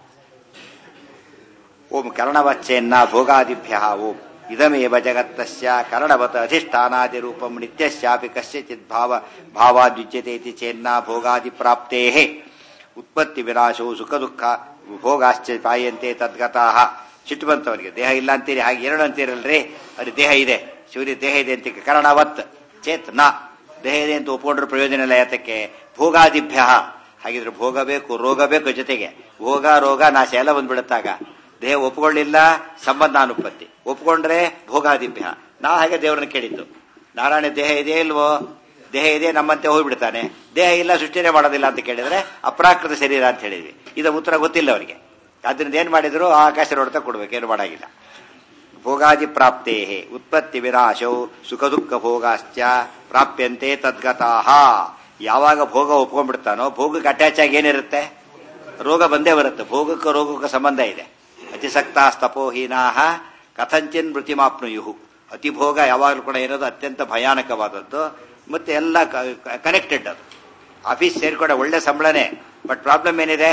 ಓಂ ಕರ್ಣವಚ್ಚೆನ್ನ ಭೋಗಾದಿಭ್ಯ ಓಂ ಇದಮೇವ ಜಗತ್ತಸ್ಯ ಕರ್ಣವತ ಅಧಿಷ್ಠಾನಾದಿ ರೂಪಂ ನಿತ್ಯಸ್ಯಾಪಿ ಕಸ್ಯಚಿತ್ ಭಾವ ಭಾವಾದ್ಯುಜ್ಯತೆ ಇತಿ ಚೇನ್ನ ಭೋಗಾದಿ ಪ್ರಾಪ್ತೇ ಉತ್ಪತ್ತಿ ವಿನಾಶವು ಸುಖ ದುಃಖ ಭೋಗಾಶ್ಚ ಪಾಯಂತೆ ತದ್ಗತಾಹ ಸಿಟ್ಟು ಬಂತವರಿಗೆ ದೇಹ ಇಲ್ಲ ಅಂತೀರಿ ಹಾಗೆ ಎರಡು ಅಂತೀರಲ್ರಿ ಅದು ದೇಹ ಇದೆ ಶಿವರಿ ದೇಹ ಇದೆ ಅಂತ ಕರ್ಣವತ್ ಚೇತ್ ನ ದೇಹ ಇದೆ ಅಂತ ಒಪ್ಕೊಂಡ್ರೆ ಪ್ರಯೋಜನ ಇಲ್ಲ ಯಾತಕ್ಕೆ ಭೋಗಾದಿಭ್ಯ ಹಾಗಿದ್ರೆ ಭೋಗ ಬೇಕು ರೋಗ ಬೇಕು ಜೊತೆಗೆ ಭೋಗ ರೋಗ ನಾಶ ಎಲ್ಲ ಬಂದ್ಬಿಡುತ್ತಾಗ ದೇಹ ಒಪ್ಕೊಳ್ಳಿಲ್ಲ ಸಂಬಂಧ ಅನುಪತ್ತಿ ಒಪ್ಕೊಂಡ್ರೆ ಭೋಗಾದಿಭ್ಯ ನಾವು ಹಾಗೆ ದೇವರನ್ನ ಕೇಳಿದ್ದು ನಾರಾಯಣ ದೇಹ ಇದೆ ಇಲ್ವೋ ದೇಹ ಇದೆ ನಮ್ಮಂತೆ ಹೋಗ್ಬಿಡ್ತಾನೆ ದೇಹ ಇಲ್ಲ ಸೃಷ್ಟಿನೇ ಮಾಡೋದಿಲ್ಲ ಅಂತ ಕೇಳಿದ್ರೆ ಅಪ್ರಾಕೃತ ಶರೀರ ಅಂತ ಹೇಳಿದ್ವಿ ಇದು ಉತ್ತರ ಗೊತ್ತಿಲ್ಲ ಅವರಿಗೆ ಅದರಿಂದ ಏನ್ ಮಾಡಿದ್ರು ಆ ಆಕಾಶ ನೋಡ್ತಾ ಕೊಡ್ಬೇಕು ಏನು ಮಾಡಾಗಿಲ್ಲ ಭೋಗಾದಿ ಪ್ರಾಪ್ತೇ ಉತ್ಪತ್ತಿ ವಿನಾಶೌ ಸುಖ ದುಃಖ ಭೋಗಾಶ್ಚ ಪ್ರಾಪ್ಯಂತೆ ತದ್ಗತಾಹ ಯಾವಾಗ ಭೋಗ ಒಪ್ಕೊಂಡ್ಬಿಡ್ತಾನೋ ಭೋಗಕ್ಕೆ ಅಟ್ಯಾಚ್ ಆಗಿ ಏನಿರುತ್ತೆ ರೋಗ ಬಂದೇ ಬರುತ್ತೆ ಭೋಗಕ್ಕೆ ರೋಗಕ್ಕೆ ಸಂಬಂಧ ಇದೆ ಅತಿಸಕ್ತಾಸ್ತಪೋಹೀನಾ ಕಥಂಚಿನ್ ಮೃತಿಮಾಪ್ನುಯು ಅತಿಭೋಗ ಯಾವಾಗಲೂ ಕೂಡ ಇರೋದು ಅತ್ಯಂತ ಭಯಾನಕವಾದದ್ದು ಮತ್ತೆ ಎಲ್ಲ ಕನೆಕ್ಟೆಡ್ ಅದು ಆಫೀಸ್ ಸೇರ್ಕೊಂಡ ಒಳ್ಳೆ ಸಂಬಳನೇ ಬಟ್ ಪ್ರಾಬ್ಲಮ್ ಏನಿದೆ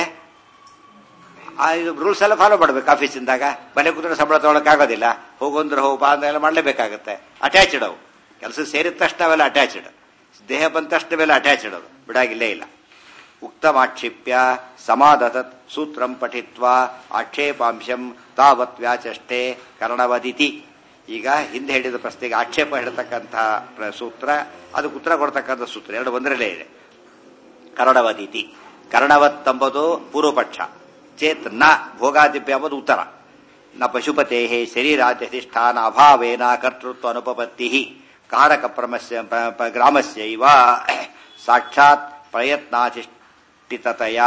ಆ ಇದು ರೂಲ್ಸ್ ಎಲ್ಲ ಫಾಲೋ ಮಾಡ್ಬೇಕು ಆಫೀಸಿಂದಾಗ ಮನೆ ಕೂತ್ರೆ ಸಂಬಳ ತಗೊಳಕ್ಕಾಗೋದಿಲ್ಲ ಹೋಗೊಂದ್ರೆ ಹೋಗು ಬಾ ಅಂತೆಲ್ಲ ಮಾಡಲೇಬೇಕಾಗತ್ತೆ ಅಟ್ಯಾಚ್ಡ್ ಅವು ಕೆಲಸ ಸೇರಿದ ತಕ್ಷಣ ಅವೆಲ್ಲ ಅಟ್ಯಾಚ್ಡ್ ದೇಹ ಬಂದ ತಕ್ಷಣ ಅವೆಲ್ಲ ಅಟ್ಯಾಚ್ಡ್ ಅದು ಬಿಡಾಗಿಲ್ಲೇ ಇಲ್ಲ ಉಕ್ತಮಾಕ್ಷಿಪ್ಯ ಸಮಾದತತ್ ಸೂತ್ರಂ ಪಠಿತ್ವಾ ಆಕ್ಷೇಪಾಂಶಂ ತಾವತ್ ವ್ಯಾಚಷ್ಟೇ ಕರ್ಣವದಿತಿ ಈಗ ಹಿಂದೆ ಹೇಳಿದ ಪ್ರಶ್ನೆಗೆ ಆಕ್ಷೇಪ ಹೇಳ್ತಕ್ಕಂತಹ ಪ್ರ- ಸೂತ್ರ ಅದಕ್ಕೆ ಉತ್ತರ ಕೊಡ್ತಕ್ಕಂಥ ಸೂತ್ರ ಎರಡು ಒಂದರಲ್ಲೇ ಇದೆ ಕರ್ಣವದಿತಿ ಕರ್ಣವತ್ ಎಂಬುದು ಪೂರ್ವಪಕ್ಷ ಚೇತ್ ನ ಭೋಗಾದಿಭ್ಯ ಎಂಬುದು ಉತ್ತರ ನ ಪಶುಪತೆ ಶರೀರಾಧ್ಯಧಿಷ್ಠಾನ ಅಭಾವೇನ ಕರ್ತೃತ್ವ ಅನುಪಪತ್ತಿ ಕಾರಕ ಪ್ರಮಸ್ಯ ಪ- ಪ- ಗ್ರಾಮಸ್ಯೈವ ಸಾಕ್ಷಾತ್ ಪ್ರಯತ್ನಾಧಿಷ್ಠಿತತೆಯ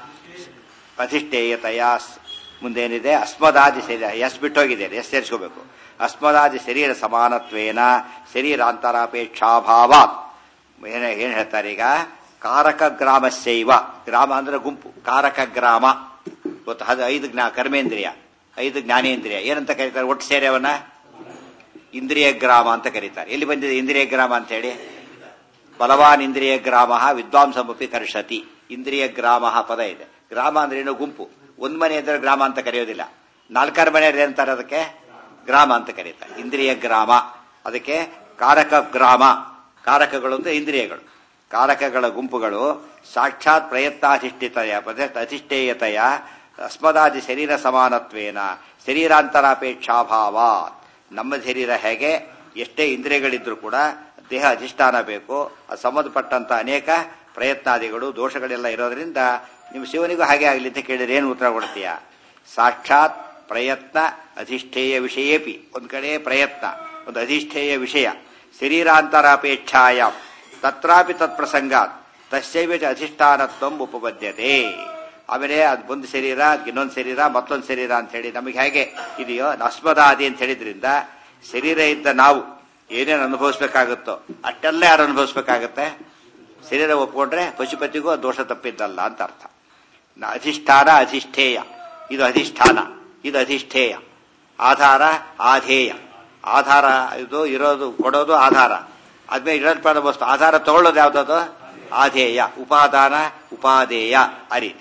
ಅಧಿಷ್ಠೇಯತೆಯ ಸ್- ಮುಂದೇನಿದೆ ಅಸ್ಮದಾದಿ ಶರೀರ ಎಸ್ ಬಿಟ್ಟೋಗಿದೆ ಎಸ್ ಸೇರಿಸ್ಕೋಬೇಕು ಅಸ್ಮದಾದಿ ಶರೀರ ಸಮಾನತ್ವೇನ ಶರೀರಾಂತರಾಪೇಕ್ಷಾಭಾವಾತ್ ಏನ ಏನ್ ಹೇಳ್ತಾರೆ ಈಗ ಕಾರಕ ಗ್ರಾಮಸ್ಯೈವ ಗ್ರಾಮ ಅಂದ್ರೆ ಗುಂಪು ಕಾರಕ ಗ್ರಾಮ ಇವತ್ತು ಅದು ಐದು ಜ್ಞಾ ಕರ್ಮೇಂದ್ರಿಯ ಐದು ಜ್ಞಾನೇಂದ್ರಿಯ ಏನಂತ ಕರೀತಾರೆ ಒಟ್ಟು ಸೇರಿ ಅವನ್ನ ಇಂದ್ರಿಯ ಗ್ರಾಮ ಅಂತ ಕರೀತಾರೆ ಎಲ್ಲಿ ಬಂದಿದೆ ಇಂದ್ರಿಯ ಗ್ರಾಮ ಅಂತ ಹೇಳಿ ಬಲವಾನ್ ಇಂದ್ರಿಯ ಗ್ರಾಮ ವಿದ್ವಾಂಸಮಪಿ ಕರ್ಷತಿ ಇಂದ್ರಿಯ ಗ್ರಾಮ ಪದ ಇದೆ ಗ್ರಾಮ ಅಂದ್ರೆ ಏನು ಗುಂಪು ಒಂದ್ ಮನೆ ಇದ್ರೆ ಗ್ರಾಮ ಅಂತ ಕರೆಯೋದಿಲ್ಲ ನಾಲ್ಕಾರು ಮನೆ ಇದ್ರೆ ಅಂತಾರೆ ಅದಕ್ಕೆ ಗ್ರಾಮ ಅಂತ ಕರೀತಾರೆ ಇಂದ್ರಿಯ ಗ್ರಾಮ ಅದಕ್ಕೆ ಕಾರಕ ಗ್ರಾಮ ಕಾರಕಗಳು ಅಂದ್ರೆ ಇಂದ್ರಿಯಗಳು ಕಾರಕಗಳ ಗುಂಪುಗಳು ಸಾಕ್ಷಾತ್ ಪ್ರಯತ್ನಾಧಿಷ್ಠಿತೆಯ ಪ್ರಯತ್ನ ಅಧಿಷ್ಠೇಯತೆಯ ಅಸ್ಮದಾದಿ ಶರೀರ ಸಮಾನತ್ವೇನ ಶರೀರಾಂತರಾಪೇಕ್ಷಾಭಾವ ನಮ್ಮ ಶರೀರ ಹೇಗೆ ಎಷ್ಟೇ ಇಂದ್ರಿಯಗಳಿದ್ರೂ ಕೂಡ ದೇಹ ಅಧಿಷ್ಠಾನ ಬೇಕು ಅದು ಸಂಬಂಧಪಟ್ಟಂತ ಅನೇಕ ಪ್ರಯತ್ನಾದಿಗಳು ದೋಷಗಳೆಲ್ಲ ಇರೋದ್ರಿಂದ ನಿಮ್ಮ ಶಿವನಿಗೂ ಹಾಗೆ ಆಗಲಿ ಅಂತ ಕೇಳಿದ್ರೆ ಏನು ಉತ್ತರ ಕೊಡ್ತೀಯ ಸಾಕ್ಷಾತ್ ಪ್ರಯತ್ನ ಅಧಿಷ್ಠೇಯ ವಿಷಯೇಪಿ ಒಂದ್ ಕಡೆ ಪ್ರಯತ್ನ ಒಂದು ಅಧಿಷ್ಠೇಯ ವಿಷಯ ಶರೀರಾಂತರಾಪೇಕ್ಷಾಯ ತತ್ರಾಪಿ ತತ್ಪ್ರಸಂಗಾತ್ ತಸ್ಯೈವ ಚ ಅಧಿಷ್ಠಾನತ್ವಂ ಉಪಪದ್ಯತೆ ಆಮೇಲೆ ಅದು ಒಂದು ಶರೀರ ಇನ್ನೊಂದು ಶರೀರ ಮತ್ತೊಂದು ಶರೀರ ಅಂತ ಹೇಳಿ ನಮಗೆ ಹೇಗೆ ಇದೆಯೋ ಅಸ್ಮದಾದಿ ಅಂತ ಹೇಳಿದ್ರಿಂದ ಶರೀರ ಇದ್ದ ನಾವು ಏನೇನು ಅನುಭವಿಸ್ಬೇಕಾಗುತ್ತೋ ಅಷ್ಟೆಲ್ಲ ಯಾರು ಅನುಭವಿಸ್ಬೇಕಾಗತ್ತೆ ಶರೀರ ಒಪ್ಕೊಂಡ್ರೆ ಪಶುಪತಿಗೂ ಅದು ದೋಷ ತಪ್ಪಿದ್ದಲ್ಲ ಅಂತ ಅರ್ಥ ನ- ಅಧಿಷ್ಠಾನ ಅಧಿಷ್ಠೇಯ ಇದು ಅಧಿಷ್ಠಾನ ಇದು ಅಧಿಷ್ಠೇಯ ಆಧಾರ ಆಧೇಯ ಆಧಾರ ಇದು ಇರೋದು ಕೊಡೋದು ಆಧಾರ ಆದ್ಮೇಲೆ ಇರೋದು ವಸ್ತು ಆಧಾರ ತಗೊಳ್ಳೋದು ಯಾವ್ದದು ಆಧೇಯ ಉಪಾದಾನ ಉಪಾದೇಯ ಆ ರೀತಿ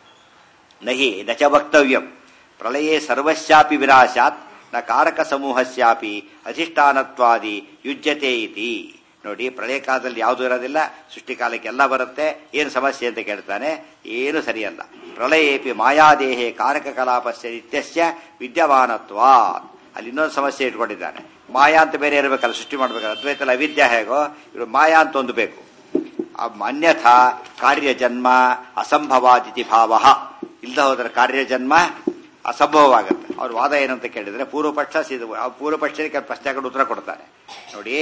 ನಹಿ ನ ಚ ವಕ್ತವ್ಯಂ ಪ್ರಳಯೇ ಸರ್ವಸ್ಯಾಪಿ ವಿನಾಶಾತ್ ನ ಕಾರಕ ಸಮೂಹಸ್ಯಾಪಿ ಅಧಿಷ್ಠಾನತ್ವಾದಿ ಯುಜ್ಯತೆ ಇತಿ ನೋಡಿ ಪ್ರಳಯ ಕಾಲದಲ್ಲಿ ಯಾವುದು ಇರೋದಿಲ್ಲ ಸೃಷ್ಟಿಕಾಲಕ್ಕೆ ಎಲ್ಲ ಬರುತ್ತೆ ಏನು ಸಮಸ್ಯೆ ಅಂತ ಕೇಳ್ತಾನೆ ಏನು ಸರಿಯಲ್ಲ ಪ್ರಳಯೇಪಿ ಮಾಯಾದೇಹೆ ಕಾರಕ ಕಲಾಪಸ್ಯ ನಿತ್ಯಸ್ಯ ವಿದ್ಯಮಾನತ್ವಾ ಅಲ್ಲಿ ಇನ್ನೊಂದು ಸಮಸ್ಯೆ ಇಟ್ಕೊಂಡಿದ್ದಾನೆ ಮಾಯಾ ಅಂತ ಬೇರೆ ಇರಬೇಕಲ್ಲ ಸೃಷ್ಟಿ ಮಾಡ್ಬೇಕಲ್ಲ ಅದ್ವೈತಲ್ಲ ಅವಿದ್ಯಾ ಹೇಗೋ ಇವರು ಮಾಯಾ ಅಂತ ಒಂದು ಬೇಕು ಆ ಅನ್ಯಥಾ ಕಾರ್ಯಜನ್ಮ ಅಸಂಭವಾದಿತಿ ಭಾವ ಇಲ್ದ ಹೋದ್ರೆ ಕಾರ್ಯಜನ್ಮ ಅಸಂಭವವಾಗುತ್ತೆ ಅವ್ರ ವಾದ ಏನಂತ ಕೇಳಿದ್ರೆ ಪೂರ್ವಪಕ್ಷ ಸಿದ ಆ ಪೂರ್ವಪಕ್ಷಕ್ಕೆ ಪ್ರಶ್ನೆಗಳು ಉತ್ತರ ಕೊಡ್ತಾನೆ ನೋಡಿ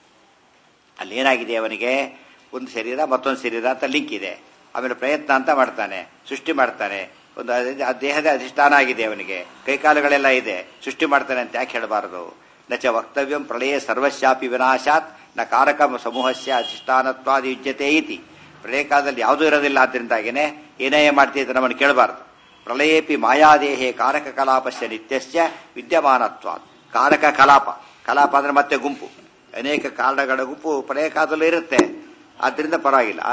ಅಲ್ಲಿ ಏನಾಗಿದೆ ಅವನಿಗೆ ಒಂದು ಶರೀರ ಮತ್ತೊಂದು ಶರೀರ ಅಂತ ಲಿಂಕ್ ಇದೆ ಆಮೇಲೆ ಪ್ರಯತ್ನ ಅಂತ ಮಾಡ್ತಾನೆ ಸೃಷ್ಟಿ ಮಾಡ್ತಾನೆ ಒಂದು ಅದೇ- ಆ ದೇಹದ ಅಧಿಷ್ಠಾನ ಆಗಿದೆ ಅವನಿಗೆ ಕೈಕಾಲುಗಳೆಲ್ಲ ಇದೆ ಸೃಷ್ಟಿ ಮಾಡ್ತಾನೆ ಅಂತ ಯಾಕೆ ಹೇಳಬಾರದು ನಚ ವಕ್ತವ್ಯಂ ಪ್ರಳಯ ಸರ್ವಸ್ಯಾಪಿ ವಿನಾಶಾತ್ ನ ಕಾರಕ ಸಮೂಹಸ್ಯ ಅಧಿಷ್ಠಾನತ್ವಾದಿ ಯುಜ್ಯತೆ ಇತಿ ಪ್ರಳಯ ಕಾಲದಲ್ಲಿ ಯಾವುದೂ ಇರೋದಿಲ್ಲ ಆದ್ರಿಂದಾಗೇನೆ ಏನೇ ಮಾಡ್ತಿದ್ರೆ ನಮ್ಮನ್ನು ಕೇಳಬಾರದು ಪ್ರಳಯೇಪಿ ಮಾಯಾದೇಹೆ ಕಾರಕ ಕಲಾಪಸ್ಯ ನಿತ್ಯಸ್ಯ ವಿದ್ಯಮಾನತ್ವ ಕಾರಕ ಕಲಾಪ ಕಲಾಪ ಅಂದ್ರೆ ಮತ್ತೆ ಗುಂಪು ಅನೇಕ ಕಾರಣಗಳ ಗುಂಪು ಪ್ರಳಯ ಕಾಲದಲ್ಲೂ ಇರುತ್ತೆ ಆದ್ರಿಂದ ಪರವಾಗಿಲ್ಲ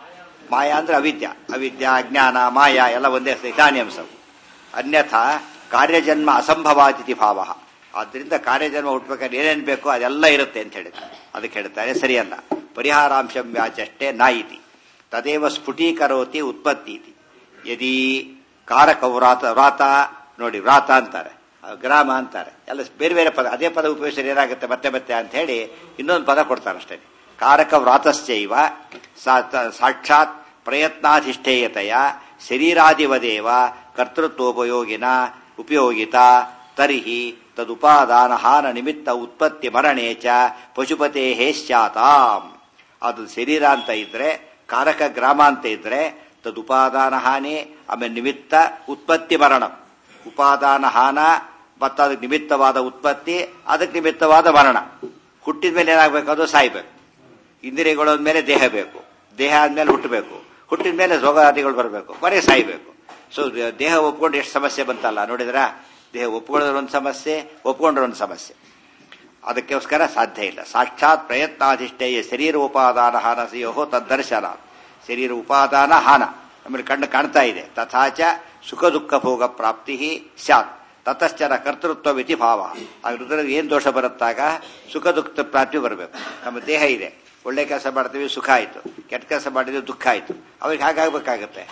ಮಾಯಾ ಅಂದ್ರೆ ಅವಿದ್ಯ ಅವಿದ್ಯ ಅಜ್ಞಾನ ಮಾಯಾ ಎಲ್ಲ ಒಂದೇ ಅಂಶವು ಅನ್ಯಥಾ ಕಾರ್ಯಜನ್ಮ ಅಸಂಭವಾತಿಥಿ ಭಾವ ಆದ್ರಿಂದ ಕಾರ್ಯಜನ್ಮ ಹುಟ್ಟಬೇಕಾದ್ರೆ ಏನೇನು ಬೇಕೋ ಅದೆಲ್ಲ ಇರುತ್ತೆ ಅಂತ ಹೇಳಿದ್ದಾರೆ ಅದಕ್ಕೆ ಹೇಳ್ತಾರೆ ಸರಿಯಲ್ಲ ಪರಿಹಾರಾಂಶಂ ವ್ಯಾಚಷ್ಟೇ ನಾಯಿತಿ ತದೇವ ಸ್ಫುಟೀಕರೋತಿ ಉತ್ಪತ್ತಿ ಇತಿ ಯದಿ ಕಾರಕ ವ್ರಾತ ವ್ರಾತ ನೋಡಿ ವ್ರಾತ ಅಂತಾರೆ ಆ, ಗ್ರಾಮ ಅಂತಾರೆ ಎಲ್ಲ ಬೇರೆ ಬೇರೆ ಪದ ಅದೇ ಪದ ಉಪಯೋಗಿಸಿದ್ರೆ ಏನಾಗುತ್ತೆ ಮತ್ತೆ ಮತ್ತೆ ಅಂತ ಹೇಳಿ ಇನ್ನೊಂದು ಪದ ಕೊಡ್ತಾರೆ ಅಷ್ಟೇ ಕಾರಕ ವ್ರಾತಶ್ಚೈವ ಸಾ- ತ- ಸಾಕ್ಷಾತ್ ಪ್ರಯತ್ನಾಧಿಷ್ಠೇಯತೆಯ ಶರೀರಾದಿವದೇವ ಕರ್ತೃತ್ವೋಪಯೋಗಿನ ಉಪಯೋಗಿತ ತರ್ಹಿ ತದುಪಾದಾನ ಹಾನ ನಿಮಿತ್ತ ಉತ್ಪತ್ತಿ ಮರಣೆ ಚ ಪಶುಪತೆ ಸ್ಯಾತಾಂ ಅದು ಶರೀರ ಅಂತ ಇದ್ರೆ ಕಾರಕ ಗ್ರಾಮ ಅಂತ ಇದ್ರೆ ತದುಪಾದಾನ ಹಾನಿ ಆಮೇಲೆ ನಿಮಿತ್ತ ಉತ್ಪತ್ತಿ ಮರಣ ಉಪಾದಾನ ಹಾನ ಮತ್ತು ಅದಕ್ಕೆ ನಿಮಿತ್ತವಾದ ಉತ್ಪತ್ತಿ ಅದಕ್ಕೆ ನಿಮಿತ್ತವಾದ ಮರಣ ಹುಟ್ಟಿದ ಮೇಲೆ ಏನಾಗಬೇಕು ಅದು ಸಾಯ್ಬೇಕು ಇಂದ್ರಿಯಗಳ ಮೇಲೆ ದೇಹ ಬೇಕು ದೇಹ ಆದ್ಮೇಲೆ ಹುಟ್ಟಬೇಕು ಹುಟ್ಟಿದ ಮೇಲೆ ರೋಗಾದಿಗಳು ಬರಬೇಕು ಕೊನೆಗೆ ಸಾಯ್ಬೇಕು ಸೊ ದೇಹ ಒಪ್ಕೊಂಡು ಎಷ್ಟು ಸಮಸ್ಯೆ ಬಂತಲ್ಲ ನೋಡಿದ್ರ ದೇಹ ಒಪ್ಕೊಂಡ್ರೆ ಒಂದು ಸಮಸ್ಯೆ ಒಪ್ಕೊಂಡ್ರೆ ಒಂದು ಸಮಸ್ಯೆ ಅದಕ್ಕೋಸ್ಕರ ಸಾಧ್ಯ ಇಲ್ಲ ಸಾಕ್ಷಾತ್ ಪ್ರಯತ್ನಾಧಿಷ್ಠೇಯ ಶರೀರ ಉಪಾದಾನ ಹಾನಸಿಯೋ ತದ್ದರ್ಶನ ಶರೀರ ಉಪಾದಾನ ಹಾನ ನಮಗೆ ಕಣ್ಣು ಕಾಣ್ತಾ ಇದೆ ತಥಾಚ ಸುಖ ದುಃಖ ಭೋಗ ಪ್ರಾಪ್ತಿ ಸ್ಯಾತ್ ತತಶ್ಚರ ಕರ್ತೃತ್ವವಿತಿ ಭಾವ ಅದ್ರ ಏನ್ ದೋಷ ಬರುತ್ತಾಗ ಸುಖ ದುಃಖ ಪ್ರಾಪ್ತಿ ಬರಬೇಕು ನಮ್ಮ ದೇಹ ಇದೆ ಒಳ್ಳೆ ಕೆಲಸ ಮಾಡ್ತೀವಿ ಸುಖ ಆಯ್ತು ಕೆಟ್ಟ ಕೆಲಸ ಮಾಡಿದ್ವಿ ದುಃಖ ಆಯ್ತು ಅವ್ರಿಗೆ ಹಾಗಾಗಬೇಕಾಗತ್ತೆ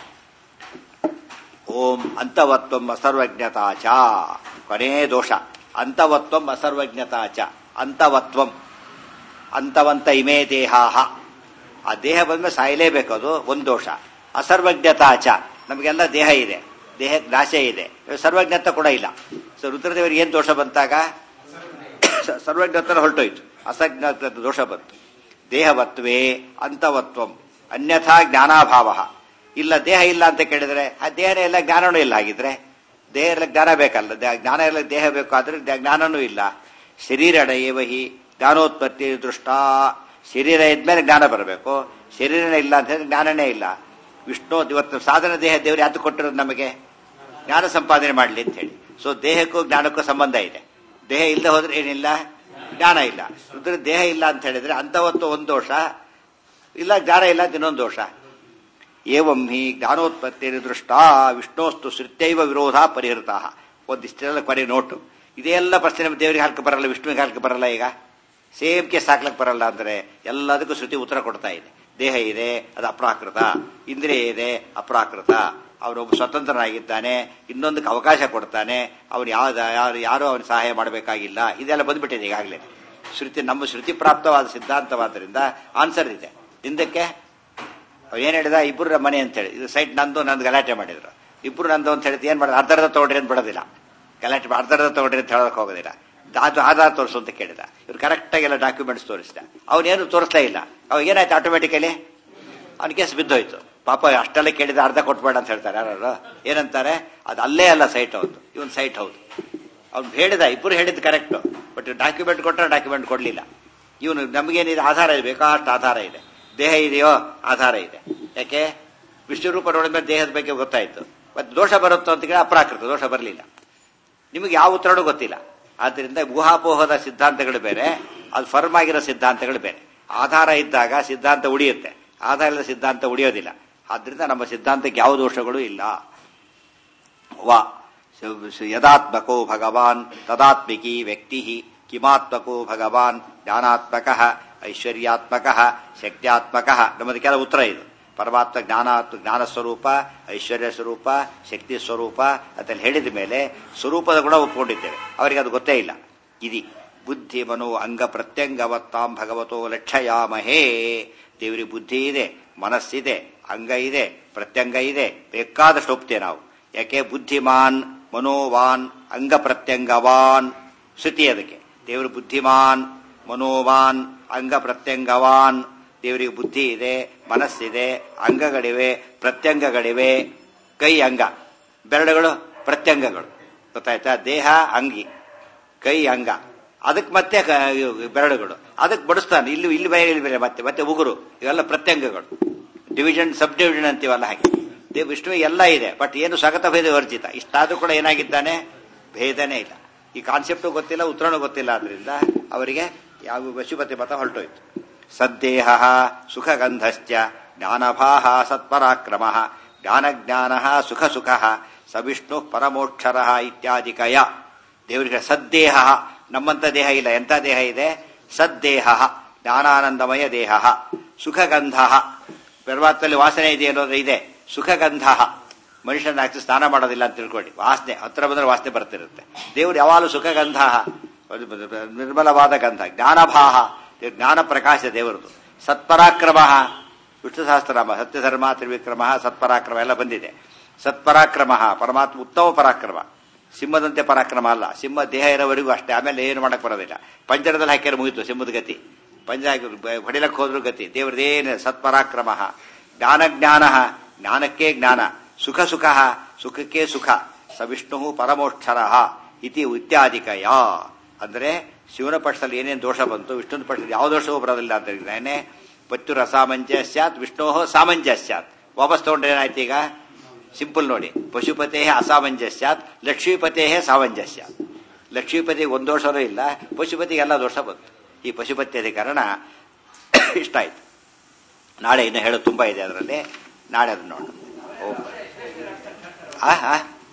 ಓಂ ಅಂತವತ್ವಂ ಅಸರ್ವಜ್ಞತಾಚ ಕೊನೇ ದೋಷ ಅಂತವತ್ವಂ ಅಸರ್ವಜ್ಞತಾಚ ಅಂತವತ್ವಂ ಅಂತವಂತ ಇಮೇ ದೇಹಾಹ ಆ ದೇಹ ಬಂದ್ಮೇಲೆ ಸಾಯಲೇಬೇಕು ಅದು ಒಂದು ದೋಷ ಅಸರ್ವಜ್ಞತಾಚ ನಮಗೆಲ್ಲ ದೇಹ ಇದೆ ದೇಹಕ್ಕೆ ನಾಶ ಇದೆ ಸರ್ವಜ್ಞತ ಕೂಡ ಇಲ್ಲ ಸೊ ರುದ್ರದೇವರಿಗೆ ಏನ್ ದೋಷ ಬಂತಾಗ ಸ- ಸರ್ವಜ್ಞತನ ಹೊರಟೋಯ್ತು ಅಸಜ್ಞತ ದೋಷ ಬಂತು ದೇಹವತ್ವೇ ಅಂತವತ್ವಂ ಅನ್ಯಥಾ ಜ್ಞಾನಾಭಾವ ಇಲ್ಲ ದೇಹ ಇಲ್ಲ ಅಂತ ಕೇಳಿದ್ರೆ ಆ ದೇಹನೇ ಇಲ್ಲ ಜ್ಞಾನನೂ ಇಲ್ಲ ಹಾಗಿದ್ರೆ ದೇಹ ಎಲ್ಲ ಜ್ಞಾನ ಬೇಕಲ್ಲ ದ- ಜ್ಞಾನ ಎಲ್ಲ ದೇಹ ಬೇಕು ಆದ್ರೆ ದ- ಜ್ಞಾನನೂ ಇಲ್ಲ ಶರೀರಣ ಏವ ಹಿ ಜ್ಞಾನೋತ್ಪತ್ತಿ ದೃಷ್ಟ ಶರೀರ ಇದ್ಮೇಲೆ ಜ್ಞಾನ ಬರಬೇಕು ಶರೀರನೇ ಇಲ್ಲ ಅಂತ ಹೇಳಿದ್ರೆ ಜ್ಞಾನನೇ ಇಲ್ಲ ವಿಷ್ಣು ಇವತ್ತು ಸಾಧನ ದೇಹ ದೇವರು ಯಾತು ಕೊಟ್ಟಿರೋದು ನಮಗೆ ಜ್ಞಾನ ಸಂಪಾದನೆ ಮಾಡಲಿ ಅಂತ ಹೇಳಿ ಸೊ ದೇಹಕ್ಕೂ ಜ್ಞಾನಕ್ಕೂ ಸಂಬಂಧ ಇದೆ ದೇಹ ಇಲ್ಲದೆ ಹೋದ್ರೆ ಏನಿಲ್ಲ ಜ್ಞಾನ ಇಲ್ಲ ರುದ್ರ ದೇಹ ಇಲ್ಲ ಅಂತ ಹೇಳಿದ್ರೆ ಅಂತವತ್ತು ಒಂದು ದೋಷ ಇಲ್ಲ ಜ್ಞಾನ ಇಲ್ಲ ಅಂತ ಇನ್ನೊಂದು ದೋಷ ಏವಂ ಹಿ ಜ್ಞಾನೋತ್ಪತ್ತಿ ದೃಷ್ಟ ವಿಷ್ಣೋಸ್ತು ಶ್ರುತ್ಯೈವ ವಿರೋಧ ಪರಿಹೃತ ಒಂದಿಷ್ಟೆಲ್ಲ ಕೊನೆ ನೋಟು ಇದೆಲ್ಲ ಪ್ರಶ್ನೆ ನಮ್ಮ ದೇವರಿಗೆ ಹಾಕಕ್ಕೆ ಬರಲ್ಲ ವಿಷ್ಣುವಿಗೆ ಹಾಕಕ್ಕೆ ಬರಲ್ಲ ಈಗ ಸೇಮ್ ಕೇಸ್ ಹಾಕ್ಲಕ್ಕೆ ಬರಲ್ಲ ಅಂದ್ರೆ ಎಲ್ಲದಕ್ಕೂ ಶ್ರುತಿ ಉತ್ತರ ಕೊಡ್ತಾ ಇದೆ ದೇಹ ಇದೆ ಅದು ಅಪ್ರಾಕೃತ ಇಂದ್ರಿಯ ಇದೆ ಅಪ್ರಾಕೃತ ಅವನೊಬ್ಬ ಸ್ವತಂತ್ರನಾಗಿದ್ದಾನೆ ಇನ್ನೊಂದಕ್ಕೆ ಅವಕಾಶ ಕೊಡ್ತಾನೆ ಅವನು ಯಾವ್ದು ಯಾರು ಯಾರು ಅವನ ಸಹಾಯ ಮಾಡಬೇಕಾಗಿಲ್ಲ ಇದೆಲ್ಲ ಬಂದ್ಬಿಟ್ಟಿದೆ ಈಗಾಗಲೇ ಶ್ರುತಿ ನಮ್ಮ ಶ್ರುತಿ ಪ್ರಾಪ್ತವಾದ ಸಿದ್ಧಾಂತವಾದ್ದರಿಂದ ಆನ್ಸರ್ ಇದೆ ಹಿಂದಕ್ಕೆ ಅವ್ರು ಏನ್ ಹೇಳಿದ ಇಬ್ರು ನಮ್ಮ ಮನೆ ಅಂತ ಹೇಳಿ ಇದು ಸೈಟ್ ನಂದು ನಂದು ಗಲಾಟೆ ಮಾಡಿದ್ರು ಇಬ್ರು ನಂದು ಅಂತ ಹೇಳಿದ್ ಏನ್ ಮಾಡಿದ್ರು ಅರ್ಧರ್ಧ ತಗೊಳ್ರಿ ಅಂತ ಬಿಡೋದಿಲ್ಲ ಗಲಾಟೆ ಮಾಡಿ ಅರ್ಧರ್ಧ ತಗೊಳ್ರಿ ಅಂತ ಹೇಳಕ್ ಹೋಗೋದಿಲ್ಲ ಅದು ಆಧಾರ ತೋರಿಸು ಅಂತ ಕೇಳಿದ ಇವ್ರು ಕರೆಕ್ಟ್ ಆಗಿ ಎಲ್ಲ ಡಾಕ್ಯುಮೆಂಟ್ಸ್ ತೋರಿಸಿದ ಅವನೇನು ತೋರಿಸ್ತಾ ಇಲ್ಲ ಅವಾಗ ಏನಾಯ್ತು ಆಟೋಮೆಟಿಕಲಿ ಅವ್ನ ಕೇಸ್ ಬಿದ್ದೋಯ್ತು ಪಾಪ ಅಷ್ಟೆಲ್ಲ ಕೇಳಿದ ಅರ್ಧ ಕೊಟ್ಬೇಡ ಅಂತ ಹೇಳ್ತಾರೆ ಯಾರು ಏನಂತಾರೆ ಅದು ಅಲ್ಲೇ ಅಲ್ಲ ಸೈಟ್ ಹೌದು ಇವನ್ ಸೈಟ್ ಹೌದು ಅವ್ನು ಹೇಳಿದ ಇಬ್ಬರು ಹೇಳಿದ್ದು ಕರೆಕ್ಟ್ ಬಟ್ ಡಾಕ್ಯುಮೆಂಟ್ ಕೊಟ್ಟರೆ ಡಾಕ್ಯುಮೆಂಟ್ ಕೊಡ್ಲಿಲ್ಲ ಇವನು ನಮಗೇನಿದೆ ಆಧಾರ ಇದೆ ಬೇಕಾಷ್ಟು ಆಧಾರ ಇದೆ ದೇಹ ಇದೆಯೋ ಆಧಾರ ಇದೆ ಯಾಕೆ ವಿಷ್ಣು ರೂಪ ನೋಡಿದ್ಮೇಲೆ ದೇಹದ ಬಗ್ಗೆ ಗೊತ್ತಾಯ್ತು ಮತ್ತೆ ದೋಷ ಬರುತ್ತೋ ಅಂತ ಕೇಳಿ ಅಪ್ರಾಕೃತ ದೋಷ ಬರಲಿಲ್ಲ ನಿಮಗೆ ಯಾವ ಉತ್ತರನೂ ಗೊತ್ತಿಲ್ಲ ಆದ್ದರಿಂದ ಊಹಾಪೋಹದ ಸಿದ್ಧಾಂತಗಳು ಬೇರೆ ಅದು ಫರ್ಮ್ ಆಗಿರೋ ಸಿದ್ಧಾಂತಗಳು ಬೇರೆ ಆಧಾರ ಇದ್ದಾಗ ಸಿದ್ಧಾಂತ ಉಳಿಯುತ್ತೆ ಆಧಾರ ಇಲ್ಲದ ಸಿದ್ಧಾಂತ ಉಳಿಯೋದಿಲ್ಲ ಆದ್ರಿಂದ ನಮ್ಮ ಸಿದ್ಧಾಂತಕ್ಕೆ ಯಾವ ದೋಷಗಳು ಇಲ್ಲ ವಾ ಯದಾತ್ಮಕೋ ಭಗವಾನ್ ತದಾತ್ಮಿಕಿ ವ್ಯಕ್ತಿ ಕಿಮಾತ್ಮಕೋ ಭಗವಾನ್ ಜ್ಞಾನಾತ್ಮಕ ಐಶ್ವರ್ಯಾತ್ಮಕ ಶಕ್ತ್ಯಾತ್ಮಕ ನಮ್ಮದು ಕೆಲ ಉತ್ತರ ಇದು ಪರಮಾತ್ಮ ಜ್ಞಾನ ಜ್ಞಾನ ಸ್ವರೂಪ ಐಶ್ವರ್ಯ ಸ್ವರೂಪ ಶಕ್ತಿ ಸ್ವರೂಪ ಅಂತಲ್ಲಿ ಹೇಳಿದ ಮೇಲೆ ಸ್ವರೂಪದ ಗುಣ ಒಪ್ಕೊಂಡಿದ್ದೇವೆ ಅವರಿಗೆ ಅದು ಗೊತ್ತೇ ಇಲ್ಲ ಇದಿ ಬುದ್ಧಿ ಮನೋ ಅಂಗ ಪ್ರತ್ಯಂಗವತ್ತಾಂ ಭಗವತೋ ಲಕ್ಷಯಾಮಹೇ ದೇವರಿಗೆ ಬುದ್ಧಿ ಇದೆ ಮನಸ್ಸಿದೆ ಅಂಗ ಇದೆ ಪ್ರತ್ಯಂಗ ಇದೆ ಬೇಕಾದಷ್ಟು ಒಪ್ತೇವೆ ನಾವು ಯಾಕೆ ಬುದ್ಧಿಮಾನ್ ಮನೋವಾನ್ ಅಂಗ ಪ್ರತ್ಯಂಗವಾನ್ ಶ್ರುತಿ ಅದಕ್ಕೆ ದೇವರು ಬುದ್ಧಿಮಾನ್ ಮನೋವಾನ್ ಅಂಗ ಪ್ರತ್ಯಂಗವಾನ್ ದೇವರಿಗೆ ಬುದ್ಧಿ ಇದೆ ಮನಸ್ಸಿದೆ ಅಂಗಗಳಿವೆ ಪ್ರತ್ಯಂಗಗಳಿವೆ ಕೈ ಅಂಗ ಬೆರಳುಗಳು ಪ್ರತ್ಯಂಗಗಳು ಗೊತ್ತಾಯ್ತಾ ದೇಹ ಅಂಗಿ ಕೈ ಅಂಗ ಅದಕ್ಕೆ ಮತ್ತೆ ಕ- ಇವು ಬೆರಳುಗಳು ಅದಕ್ಕೆ ಬಡಿಸ್ತಾನೆ ಇಲ್ಲಿ ಇಲ್ಲಿ ಬೇರೆ ಇಲ್ಲಿ ಬೇರೆ ಮತ್ತೆ ಮತ್ತೆ ಉಗುರು ಇವೆಲ್ಲ ಪ್ರತ್ಯಂಗಗಳು ಡಿವಿಷನ್ ಸಬ್ ಡಿವಿಷನ್ ಅಂತೀವಲ್ಲ ಹಾಗೆ ದೇವ್ ವಿಷ್ಣು ಎಲ್ಲ ಇದೆ ಬಟ್ ಏನು ಸ್ವಗತ ಭೇದ ವರ್ಜಿತ ಇಷ್ಟಾದ್ರೂ ಕೂಡ ಏನಾಗಿದ್ದಾನೆ ಭೇದನೇ ಇಲ್ಲ ಈ ಕಾನ್ಸೆಪ್ಟ್ ಗೊತ್ತಿಲ್ಲ ಉತ್ತರನೂ ಗೊತ್ತಿಲ್ಲ ಆದ್ರಿಂದ ಅವರಿಗೆ ಯಾವ ವಶುಪತಿ ಮತ ಹೊರಟೋಯ್ತು ಸದ್ದೇಹ ಸುಖಗಂಧಶ್ಚ ಜ್ಞಾನಭಾಹ ಸತ್ಪರಾಕ್ರಮ ಜ್ಞಾನಜ್ಞಾನ ಸುಖ ಸುಖ ಸವಿಷ್ಣು ಪರಮೋಕ್ಷರ ಇತ್ಯಾದಿಕಯ ದೇವರಿಗೆ ಸದ್ದೇಹ ನಮ್ಮಂತ ದೇಹ ಇಲ್ಲ ಎಂತ ದೇಹ ಇದೆ ಸದ್ದೇಹ ಜ್ಞಾನಾನಂದಮಯ ದೇಹ ಸುಖಗಂಧ ಪರಮಾತ್ಮಲ್ಲಿ ವಾಸನೆ ಇದೆ ಅನ್ನೋದು ಇದೆ ಸುಖಗಂಧ ಮನುಷ್ಯನ ಹಾಕಿ ಸ್ನಾನ ಮಾಡೋದಿಲ್ಲ ಅಂತ ತಿಳ್ಕೊಳ್ಳಿ ವಾಸನೆ ಹತ್ರ ಬಂದ್ರೆ ವಾಸನೆ ಬರ್ತಿರುತ್ತೆ ದೇವರು ಯಾವಾಗಲೂ ಸುಖಗಂಧ ನಿರ್ಮಲವಾದ ಗಂಧ ಜ್ಞಾನಭಾಹ ದೇವ್ರ ಜ್ಞಾನ ಪ್ರಕಾಶ ದೇವರದು ಸತ್ಪರಾಕ್ರಮ ವಿಷ್ಣು ಸಹಸ್ರನಾಮ ಸತ್ಯಧರ್ಮ ತ್ರಿವಿಕ್ರಮ ಸತ್ಪರಾಕ್ರಮ ಎಲ್ಲ ಬಂದಿದೆ ಸತ್ಪರಾಕ್ರಮ ಪರಮಾತ್ಮ ಉತ್ತಮ ಪರಾಕ್ರಮ ಸಿಂಹದಂತೆ ಪರಾಕ್ರಮ ಅಲ್ಲ ಸಿಂಹ ದೇಹ ಇರೋವರೆಗೂ ಅಷ್ಟೇ ಆಮೇಲೆ ಏನು ಮಾಡಕ್ ಬರೋದಿಲ್ಲ ಪಂಜರದಲ್ಲಿ ಹಾಕಿದ್ರೆ ಮುಗಿತು ಸಿಂಹದ ಗತಿ ಪಂಜ ಹೊಡಿಲಕ್ಕೆ ಹೋದ್ರು ಗತಿ ದೇವ್ರದೇನು ಸತ್ಪರಾಕ್ರಮ ಜ್ಞಾನ ಜ್ಞಾನ ಜ್ಞಾನಕ್ಕೆ ಜ್ಞಾನ ಸುಖ ಸುಖ ಸುಖಕ್ಕೆ ಸುಖ ಸ ವಿಷ್ಣು ಪರಮೋಕ್ಷರ ಇತಿ ಇತ್ಯಾದಿಕಯ ಅಂದ್ರೆ ಶಿವನ ಪಕ್ಷದಲ್ಲಿ ಏನೇನು ದೋಷ ಬಂತು ವಿಷ್ಣುನ ಪಕ್ಷದಲ್ಲಿ ಯಾವ ದೋಷವೂ ಬರೋದಿಲ್ಲ ಅಂತ ಹೇಳಿದ್ರೆ ಪತ್ತು ರಸಾಮಂಜಸ್ಯಾತ್ ವಿಷ್ಣೋ ಸಾಮಂಜಸ್ಯಾತ್ ವಾಪಸ್ ತಗೊಂಡ್ರೆ ಏನಾಯ್ತು ಈಗ ಸಿಂಪಲ್ ನೋಡಿ ಪಶುಪತೇ ಅಸಾಮಂಜಸ್ಯಾತ್ ಲಕ್ಷ್ಮೀಪತೇ ಸಾಮಂಜಸ್ಯಾತ್ ಲಕ್ಷ್ಮೀಪತಿಗೆ ಒಂದು ದೋಷನೂ ಇಲ್ಲ ಪಶುಪತಿಗೆ ಎಲ್ಲ ದೋಷ ಬಂತು ಈ ಪಶುಪತಿ ಕಾರಣ ಇಷ್ಟ ಆಯ್ತು ನಾಳೆ ಇನ್ನು ಹೇಳೋದು ತುಂಬಾ ಇದೆ ಅದರಲ್ಲಿ ನಾಳೆ ಅದನ್ನ ನೋಡೋಣ ಓ ಆ ಆ?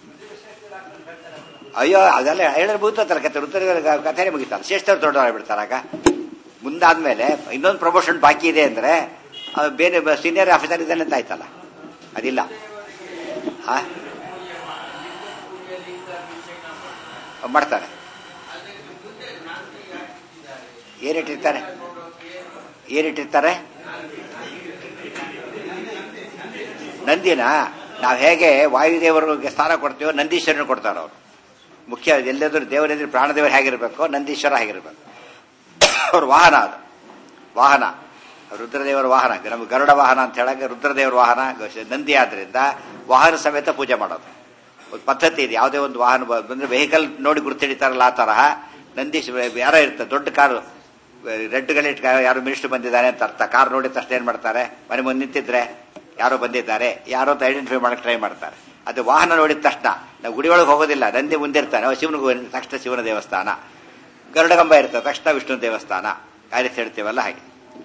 ಅಯ್ಯೋ ಅದೆಲ್ಲ ಹೇಳಿದ್ರೆ ಮುಗಿತಲ್ಲ ಕತೆ ಉತ್ತರ ಕಥೆನೇ ಮುಗಿತಲ್ಲ ಶ್ರೇಷ್ಠರು ದೊಡ್ಡವರ ಬಿಡ್ತಾರಾಗ ಮುಂದಾದ್ಮೇಲೆ ಇನ್ನೊಂದು ಪ್ರಮೋಷನ್ ಬಾಕಿ ಇದೆ ಅಂದ್ರೆ ಅದು ಬೇರೆ ಸೀನಿಯರ್ ಆಫೀಸರ್ ಇದ್ದಾನೆ ಅಂತ ಆಯ್ತಲ್ಲ ಅದಿಲ್ಲ ಆ? ಮಾಡ್ತಾರೆ ಏನಿಟ್ಟಿರ್ತಾರೆ ಏನಿಟ್ಟಿರ್ತಾರೆ ನಂದಿನ ನಾವು ಹೇಗೆ ವಾಯುದೇವರಿಗೆ ಸ್ಥಾನ ಕೊಡ್ತೀವೋ ನಂದೀಶ್ವರನ ಕೊಡ್ತಾರೆ ಅವರು ಮುಖ್ಯ ಎಲ್ಲಾದ್ರೂ ದೇವರೆದ್ರೆ ಪ್ರಾಣದೇವರು ಹೇಗಿರ್ಬೇಕು ನಂದೀಶ್ವರ ಹೇಗಿರ್ಬೇಕು ಅವ್ರ ವಾಹನ ಅದು ವಾಹನ ರುದ್ರದೇವರ ವಾಹನ ನಮ್ಗೆ ಗರುಡ ವಾಹನ ಅಂತ ಹೇಳಂಗೆ ರುದ್ರದೇವರ ವಾಹನ ನಂದಿ ಆದ್ರಿಂದ ವಾಹನ ಸಮೇತ ಪೂಜೆ ಮಾಡೋದು ಒಂದು ಪದ್ಧತಿ ಇದೆ ಯಾವುದೇ ಒಂದು ವಾಹನ ಬ- ಬಂದ್ರೆ ವೆಹಿಕಲ್ ನೋಡಿ ಗುರುತಿಡಿತಾರಲ್ಲ ಆ ತರಹ ನಂದೀಶ್ ಯಾರೋ ಇರ್ತಾರೆ ದೊಡ್ಡ ಕಾರು ರೆಡ್ ಗಲಿಟ್ ಯಾರು ಮಿನಿಸ್ಟರ್ ಬಂದಿದ್ದಾರೆ ಅಂತ ಅರ್ಥ ಕಾರ್ ನೋಡಿದ ತಕ್ಷಣ ಏನ್ ಮಾಡ್ತಾರೆ ಮನೆ ಮುಂದೆ ನಿಂತಿದ್ರೆ ಯಾರೋ ಬಂದಿದ್ದಾರೆ ಯಾರೋ ಅಂತ ಐಡೆಂಟಿಫೈ ಮಾಡಕ್ ಟ್ರೈ ಮಾಡ್ತಾರೆ ಅದು ವಾಹನ ನೋಡಿದ ತಕ್ಷಣ ನಾವು ಗುಡಿ ಒಳಗೆ ಹೋಗೋದಿಲ್ಲ ನಂದಿ ಮುಂದಿರ್ತಾನೆ ಅವ ಶಿವನಿಗೆ ಹೋಗಿ ತಕ್ಷಣ ಶಿವನ ದೇವಸ್ಥಾನ ಗರುಡಗಂಬ ಇರ್ತದೆ ತಕ್ಷಣ ವಿಷ್ಣು ದೇವಸ್ಥಾನ ಆ ರೀತಿ ಹೇಳ್ತೀವಲ್ಲ ಹಾಗೆ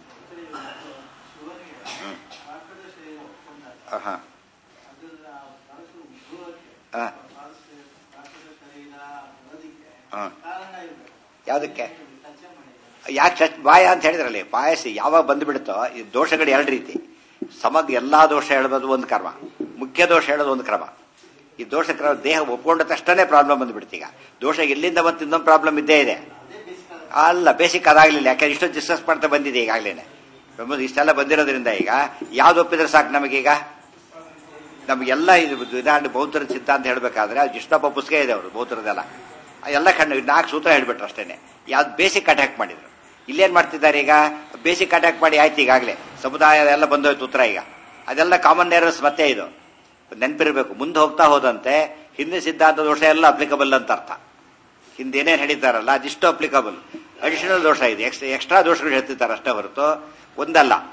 ಹ್ಮ್. ಆಹಾ. ಆ. ಆ. ಯಾವುದಕ್ಕೆ ಯಾಕೆ ಚಚ್ ಬಾಯ ಅಂತ ಹೇಳಿದ್ರಲ್ಲಿ ಪಾಯಸಿ ಯಾವಾಗ ಬಂದು ಬಿಡುತ್ತೋ ಈ ದೋಷಗಳು ಎರಡು ರೀತಿ ಸಮಗ್ರ ಎಲ್ಲಾ ದೋಷ ಹೇಳೋದು ಒಂದು ಕ್ರಮ ಮುಖ್ಯ ದೋಷ ಹೇಳೋದು ಒಂದು ಕ್ರಮ ಈ ದೋಷ ಕ್ರಮ ದೇಹ ಒಪ್ಕೊಂಡ ತಕ್ಷಣ ಪ್ರಾಬ್ಲಮ್ ಬಂದ್ಬಿಡ್ತು ಈಗ ದೋಷ ಎಲ್ಲಿಂದ ಬಂತು ಇನ್ನೊಂದು ಪ್ರಾಬ್ಲಮ್ ಇದ್ದೇ ಇದೆ ಅಲ್ಲ ಬೇಸಿಕ್ ಅದಾಗ್ಲಿಲ್ಲ ಯಾಕಂದ್ರೆ ಇಷ್ಟೊಂದು ಡಿಸ್ಕಸ್ ಮಾಡ್ತಾ ಬಂದಿದೆ ಈಗಾಗಲೇ ಇಷ್ಟೆಲ್ಲ ಬಂದಿರೋದ್ರಿಂದ ಈಗ ಯಾವ್ದು ಒಪ್ಪಿದ್ರೆ ಸಾಕು ನಮಗೀಗ ನಮಗೆಲ್ಲ ಇದು ಉದಾಹರಣೆ ಬೌದ್ಧರ ಸಿದ್ಧಾಂತ ಹೇಳ್ಬೇಕಾದ್ರೆ ಅದು ಇಷ್ಟೊಬ್ಬ ಪುಸ್ತಕ ಇದೆ ಅವರು ಬೌದ್ಧರದೆಲ್ಲ ಆ ಎಲ್ಲ ಕಣ್ಣು ನಾಲ್ಕು ಸೂತ್ರ ಹೇಳ್ಬಿಟ್ರು ಅಷ್ಟೇನೆ ಯಾವ್ದು ಬೇಸಿಕ್ ಅಟ್ಯಾಕ್ ಮಾಡಿದ್ರು ಇಲ್ಲೇನ್ ಮಾಡ್ತಿದ್ದಾರೆ ಈಗ ಬೇಸಿಕ್ ಅಟ್ಯಾಕ್ ಮಾಡಿ ಆಯ್ತು ಈಗಾಗಲೇ ಸಮುದಾಯ ಎಲ್ಲ ಬಂದೋಯ್ತು ಉತ್ತರ ಈಗ ಅದೆಲ್ಲ ಕಾಮನ್ ಎರರ್ಸ್ ಮತ್ತೆ ಇದು ನೆನಪಿರ್ಬೇಕು ಮುಂದೆ ಹೋಗ್ತಾ ಹೋದಂತೆ ಹಿಂದೆ ಸಿದ್ಧಾಂತ ದೋಷ ಎಲ್ಲ ಅಪ್ಲಿಕಬಲ್ ಅಂತ ಅರ್ಥ ಹಿಂದೆ ಏನೇನು ಹೇಳಿದ್ದಾರಲ್ಲ ಅದಿಷ್ಟು ಅಪ್ಲಿಕಬಲ್ ಅಡಿಷನಲ್ ದೋಷ ಇದೆ ಎಕ್ಸ್ಟ್ರಾ ಎಕ್ಸ್ಟ್ರಾ ದೋಷಗಳು ಹೇಳ್ತಿದ್ದಾರೆ ಅಷ್ಟೇ ಹೊರತು ಒಂದಲ್ಲ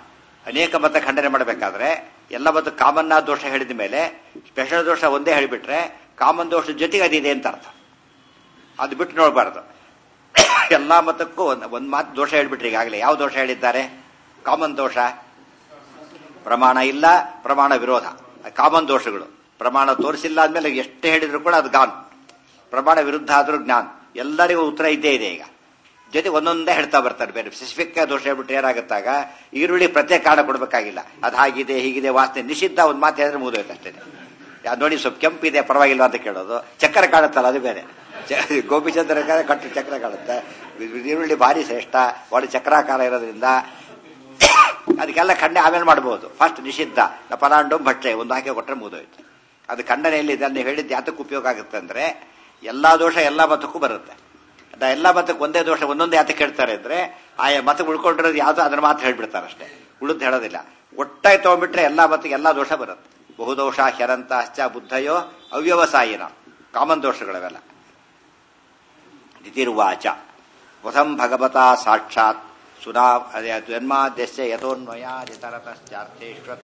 ಅನೇಕ ಮತ ಖಂಡನೆ ಮಾಡಬೇಕಾದ್ರೆ ಎಲ್ಲ ಮತ್ತು ಕಾಮನ್ ದೋಷ ಹೇಳಿದ ಮೇಲೆ ಸ್ಪೆಷಲ್ ದೋಷ ಒಂದೇ ಹೇಳಿಬಿಟ್ರೆ ಕಾಮನ್ ದೋಷದ ಜೊತೆಗೆ ಅದಿದೆ ಅಂತ ಅರ್ಥ ಅದು ಬಿಟ್ಟು ನೋಡಬಾರ್ದು ಎಲ್ಲಾ ಮತಕ್ಕೂ ಒಂದು ಒಂದು ಮಾತು ದೋಷ ಹೇಳ್ಬಿಟ್ರಿ ಈಗಾಗಲೇ ಯಾವ ದೋಷ ಹೇಳಿದ್ದಾರೆ ಕಾಮನ್ ದೋಷ ಪ್ರಮಾಣ ಇಲ್ಲ ಪ್ರಮಾಣ ವಿರೋಧ ಕಾಮನ್ ದೋಷಗಳು ಪ್ರಮಾಣ ತೋರಿಸಿಲ್ಲ ಆದ್ಮೇಲೆ ಎಷ್ಟು ಹೇಳಿದ್ರು ಕೂಡ ಅದು ಗಾನ್ ಪ್ರಮಾಣ ವಿರುದ್ಧ ಆದ್ರೂ ಜ್ಞಾನ ಎಲ್ಲರಿಗೂ ಉತ್ತರ ಇದ್ದೇ ಇದೆ ಈಗ ಜೊತೆ ಒಂದೊಂದೇ ಹೇಳ್ತಾ ಬರ್ತಾರೆ ಬೇರೆ ಸ್ಪೆಸಿಫಿಕ್ ದೋಷ ಹೇಳ್ಬಿಟ್ರೆ ಏನಾಗುತ್ತಾಗ ಈರುಳ್ಳಿ ಪ್ರತ್ಯೇಕ ಕಾರಣ ಕೊಡಬೇಕಾಗಿಲ್ಲ ಅದು ಹಾಗಿದೆ ಹೀಗಿದೆ ವಾಸನೆ ನಿಷಿದ್ಧ ಒಂದು ಮಾತು ಹೇಳಿದ್ರೆ ಮುಗಿದೋಯ್ತು ಅಷ್ಟೇ ಯಾವ್ದು ನೋಡಿ ಸ್ವಲ್ಪ ಕೆಂಪಿದೆ ಪರವಾಗಿಲ್ಲ ಅಂತ ಕೇಳೋದು ಚಕ್ರ ಕಾಣುತ್ತಲ್ಲ ಅದು ಬೇರೆ ಚ- ಗೋಪಿಚಂದ್ರ ಕಟ್ಟು ಚಕ್ರ ಕಾಣುತ್ತೆ ಈರುಳ್ಳಿ ಭಾರಿ ಶ್ರೇಷ್ಠ ಒಳ್ಳೆ ಚಕ್ರಾಕಾರ ಇರೋದ್ರಿಂದ ಅದಕ್ಕೆಲ್ಲ ಖಂಡನೆ ಆಮೇಲೆ ಮಾಡಬಹುದು ಫಸ್ಟ್ ನಿಷಿದ್ಧ ಪಲಾಂಡು ಭಟ್ಟೆ ಒಂದು ಹಾಕಿ ಕೊಟ್ಟರೆ ಮುಗಿದೋಯ್ತು ಅದು ಖಂಡನೆಯಲ್ಲಿ ಇದನ್ನು ಹೇಳಿದ್ದು ಯಾತಕ್ಕೆ ಉಪಯೋಗ ಆಗುತ್ತೆ ಅಂದ್ರೆ ಎಲ್ಲಾ ದೋಷ ಎಲ್ಲಾ ಮತಕ್ಕೂ ಬರುತ್ತೆ ಅದ ಎಲ್ಲಾ ಮತಕ್ಕೆ ಒಂದೇ ದೋಷ ಒಂದೊಂದೇ ಯಾತಕ್ಕೆ ಹೇಳ್ತಾರೆ ಅಂದ್ರೆ ಆಯಾ ಮತ ಉಳ್ಕೊಂಡಿರೋದು ಯಾವ್ದು ಅದನ್ನ ಮಾತ್ರ ಹೇಳ್ಬಿಡ್ತಾರೆ ಅಷ್ಟೇ ಉಳಿದು ಹೇಳೋದಿಲ್ಲ ಒಟ್ಟಾಗಿ ತಗೊಂಡ್ಬಿಟ್ರೆ ಎಲ್ಲಾ ಮತಕ್ಕೆ ಎಲ್ಲಾ ದೋಷ ಬರುತ್ತೆ ಬಹುದೋಷ ಹ್ಯರಂತ ಹಶ್ಚ ಬುದ್ಧಯೋ ಅವ್ಯವಸಾಯಿನ ಕಾಮನ್ ದೋಷಗಳವೆಲ್ಲ ದಿತಿರ್ವಾಚ ವಧಂ ಭಗವತಾ ಸಾಕ್ಷಾತ್ ಸುನಾ ಜನ್ಮಾದ್ಯಸ್ಯ ಯಥೋನ್ವಯಾದಿತರತಶ್ಚಾರ್ಥೇಶ್ವ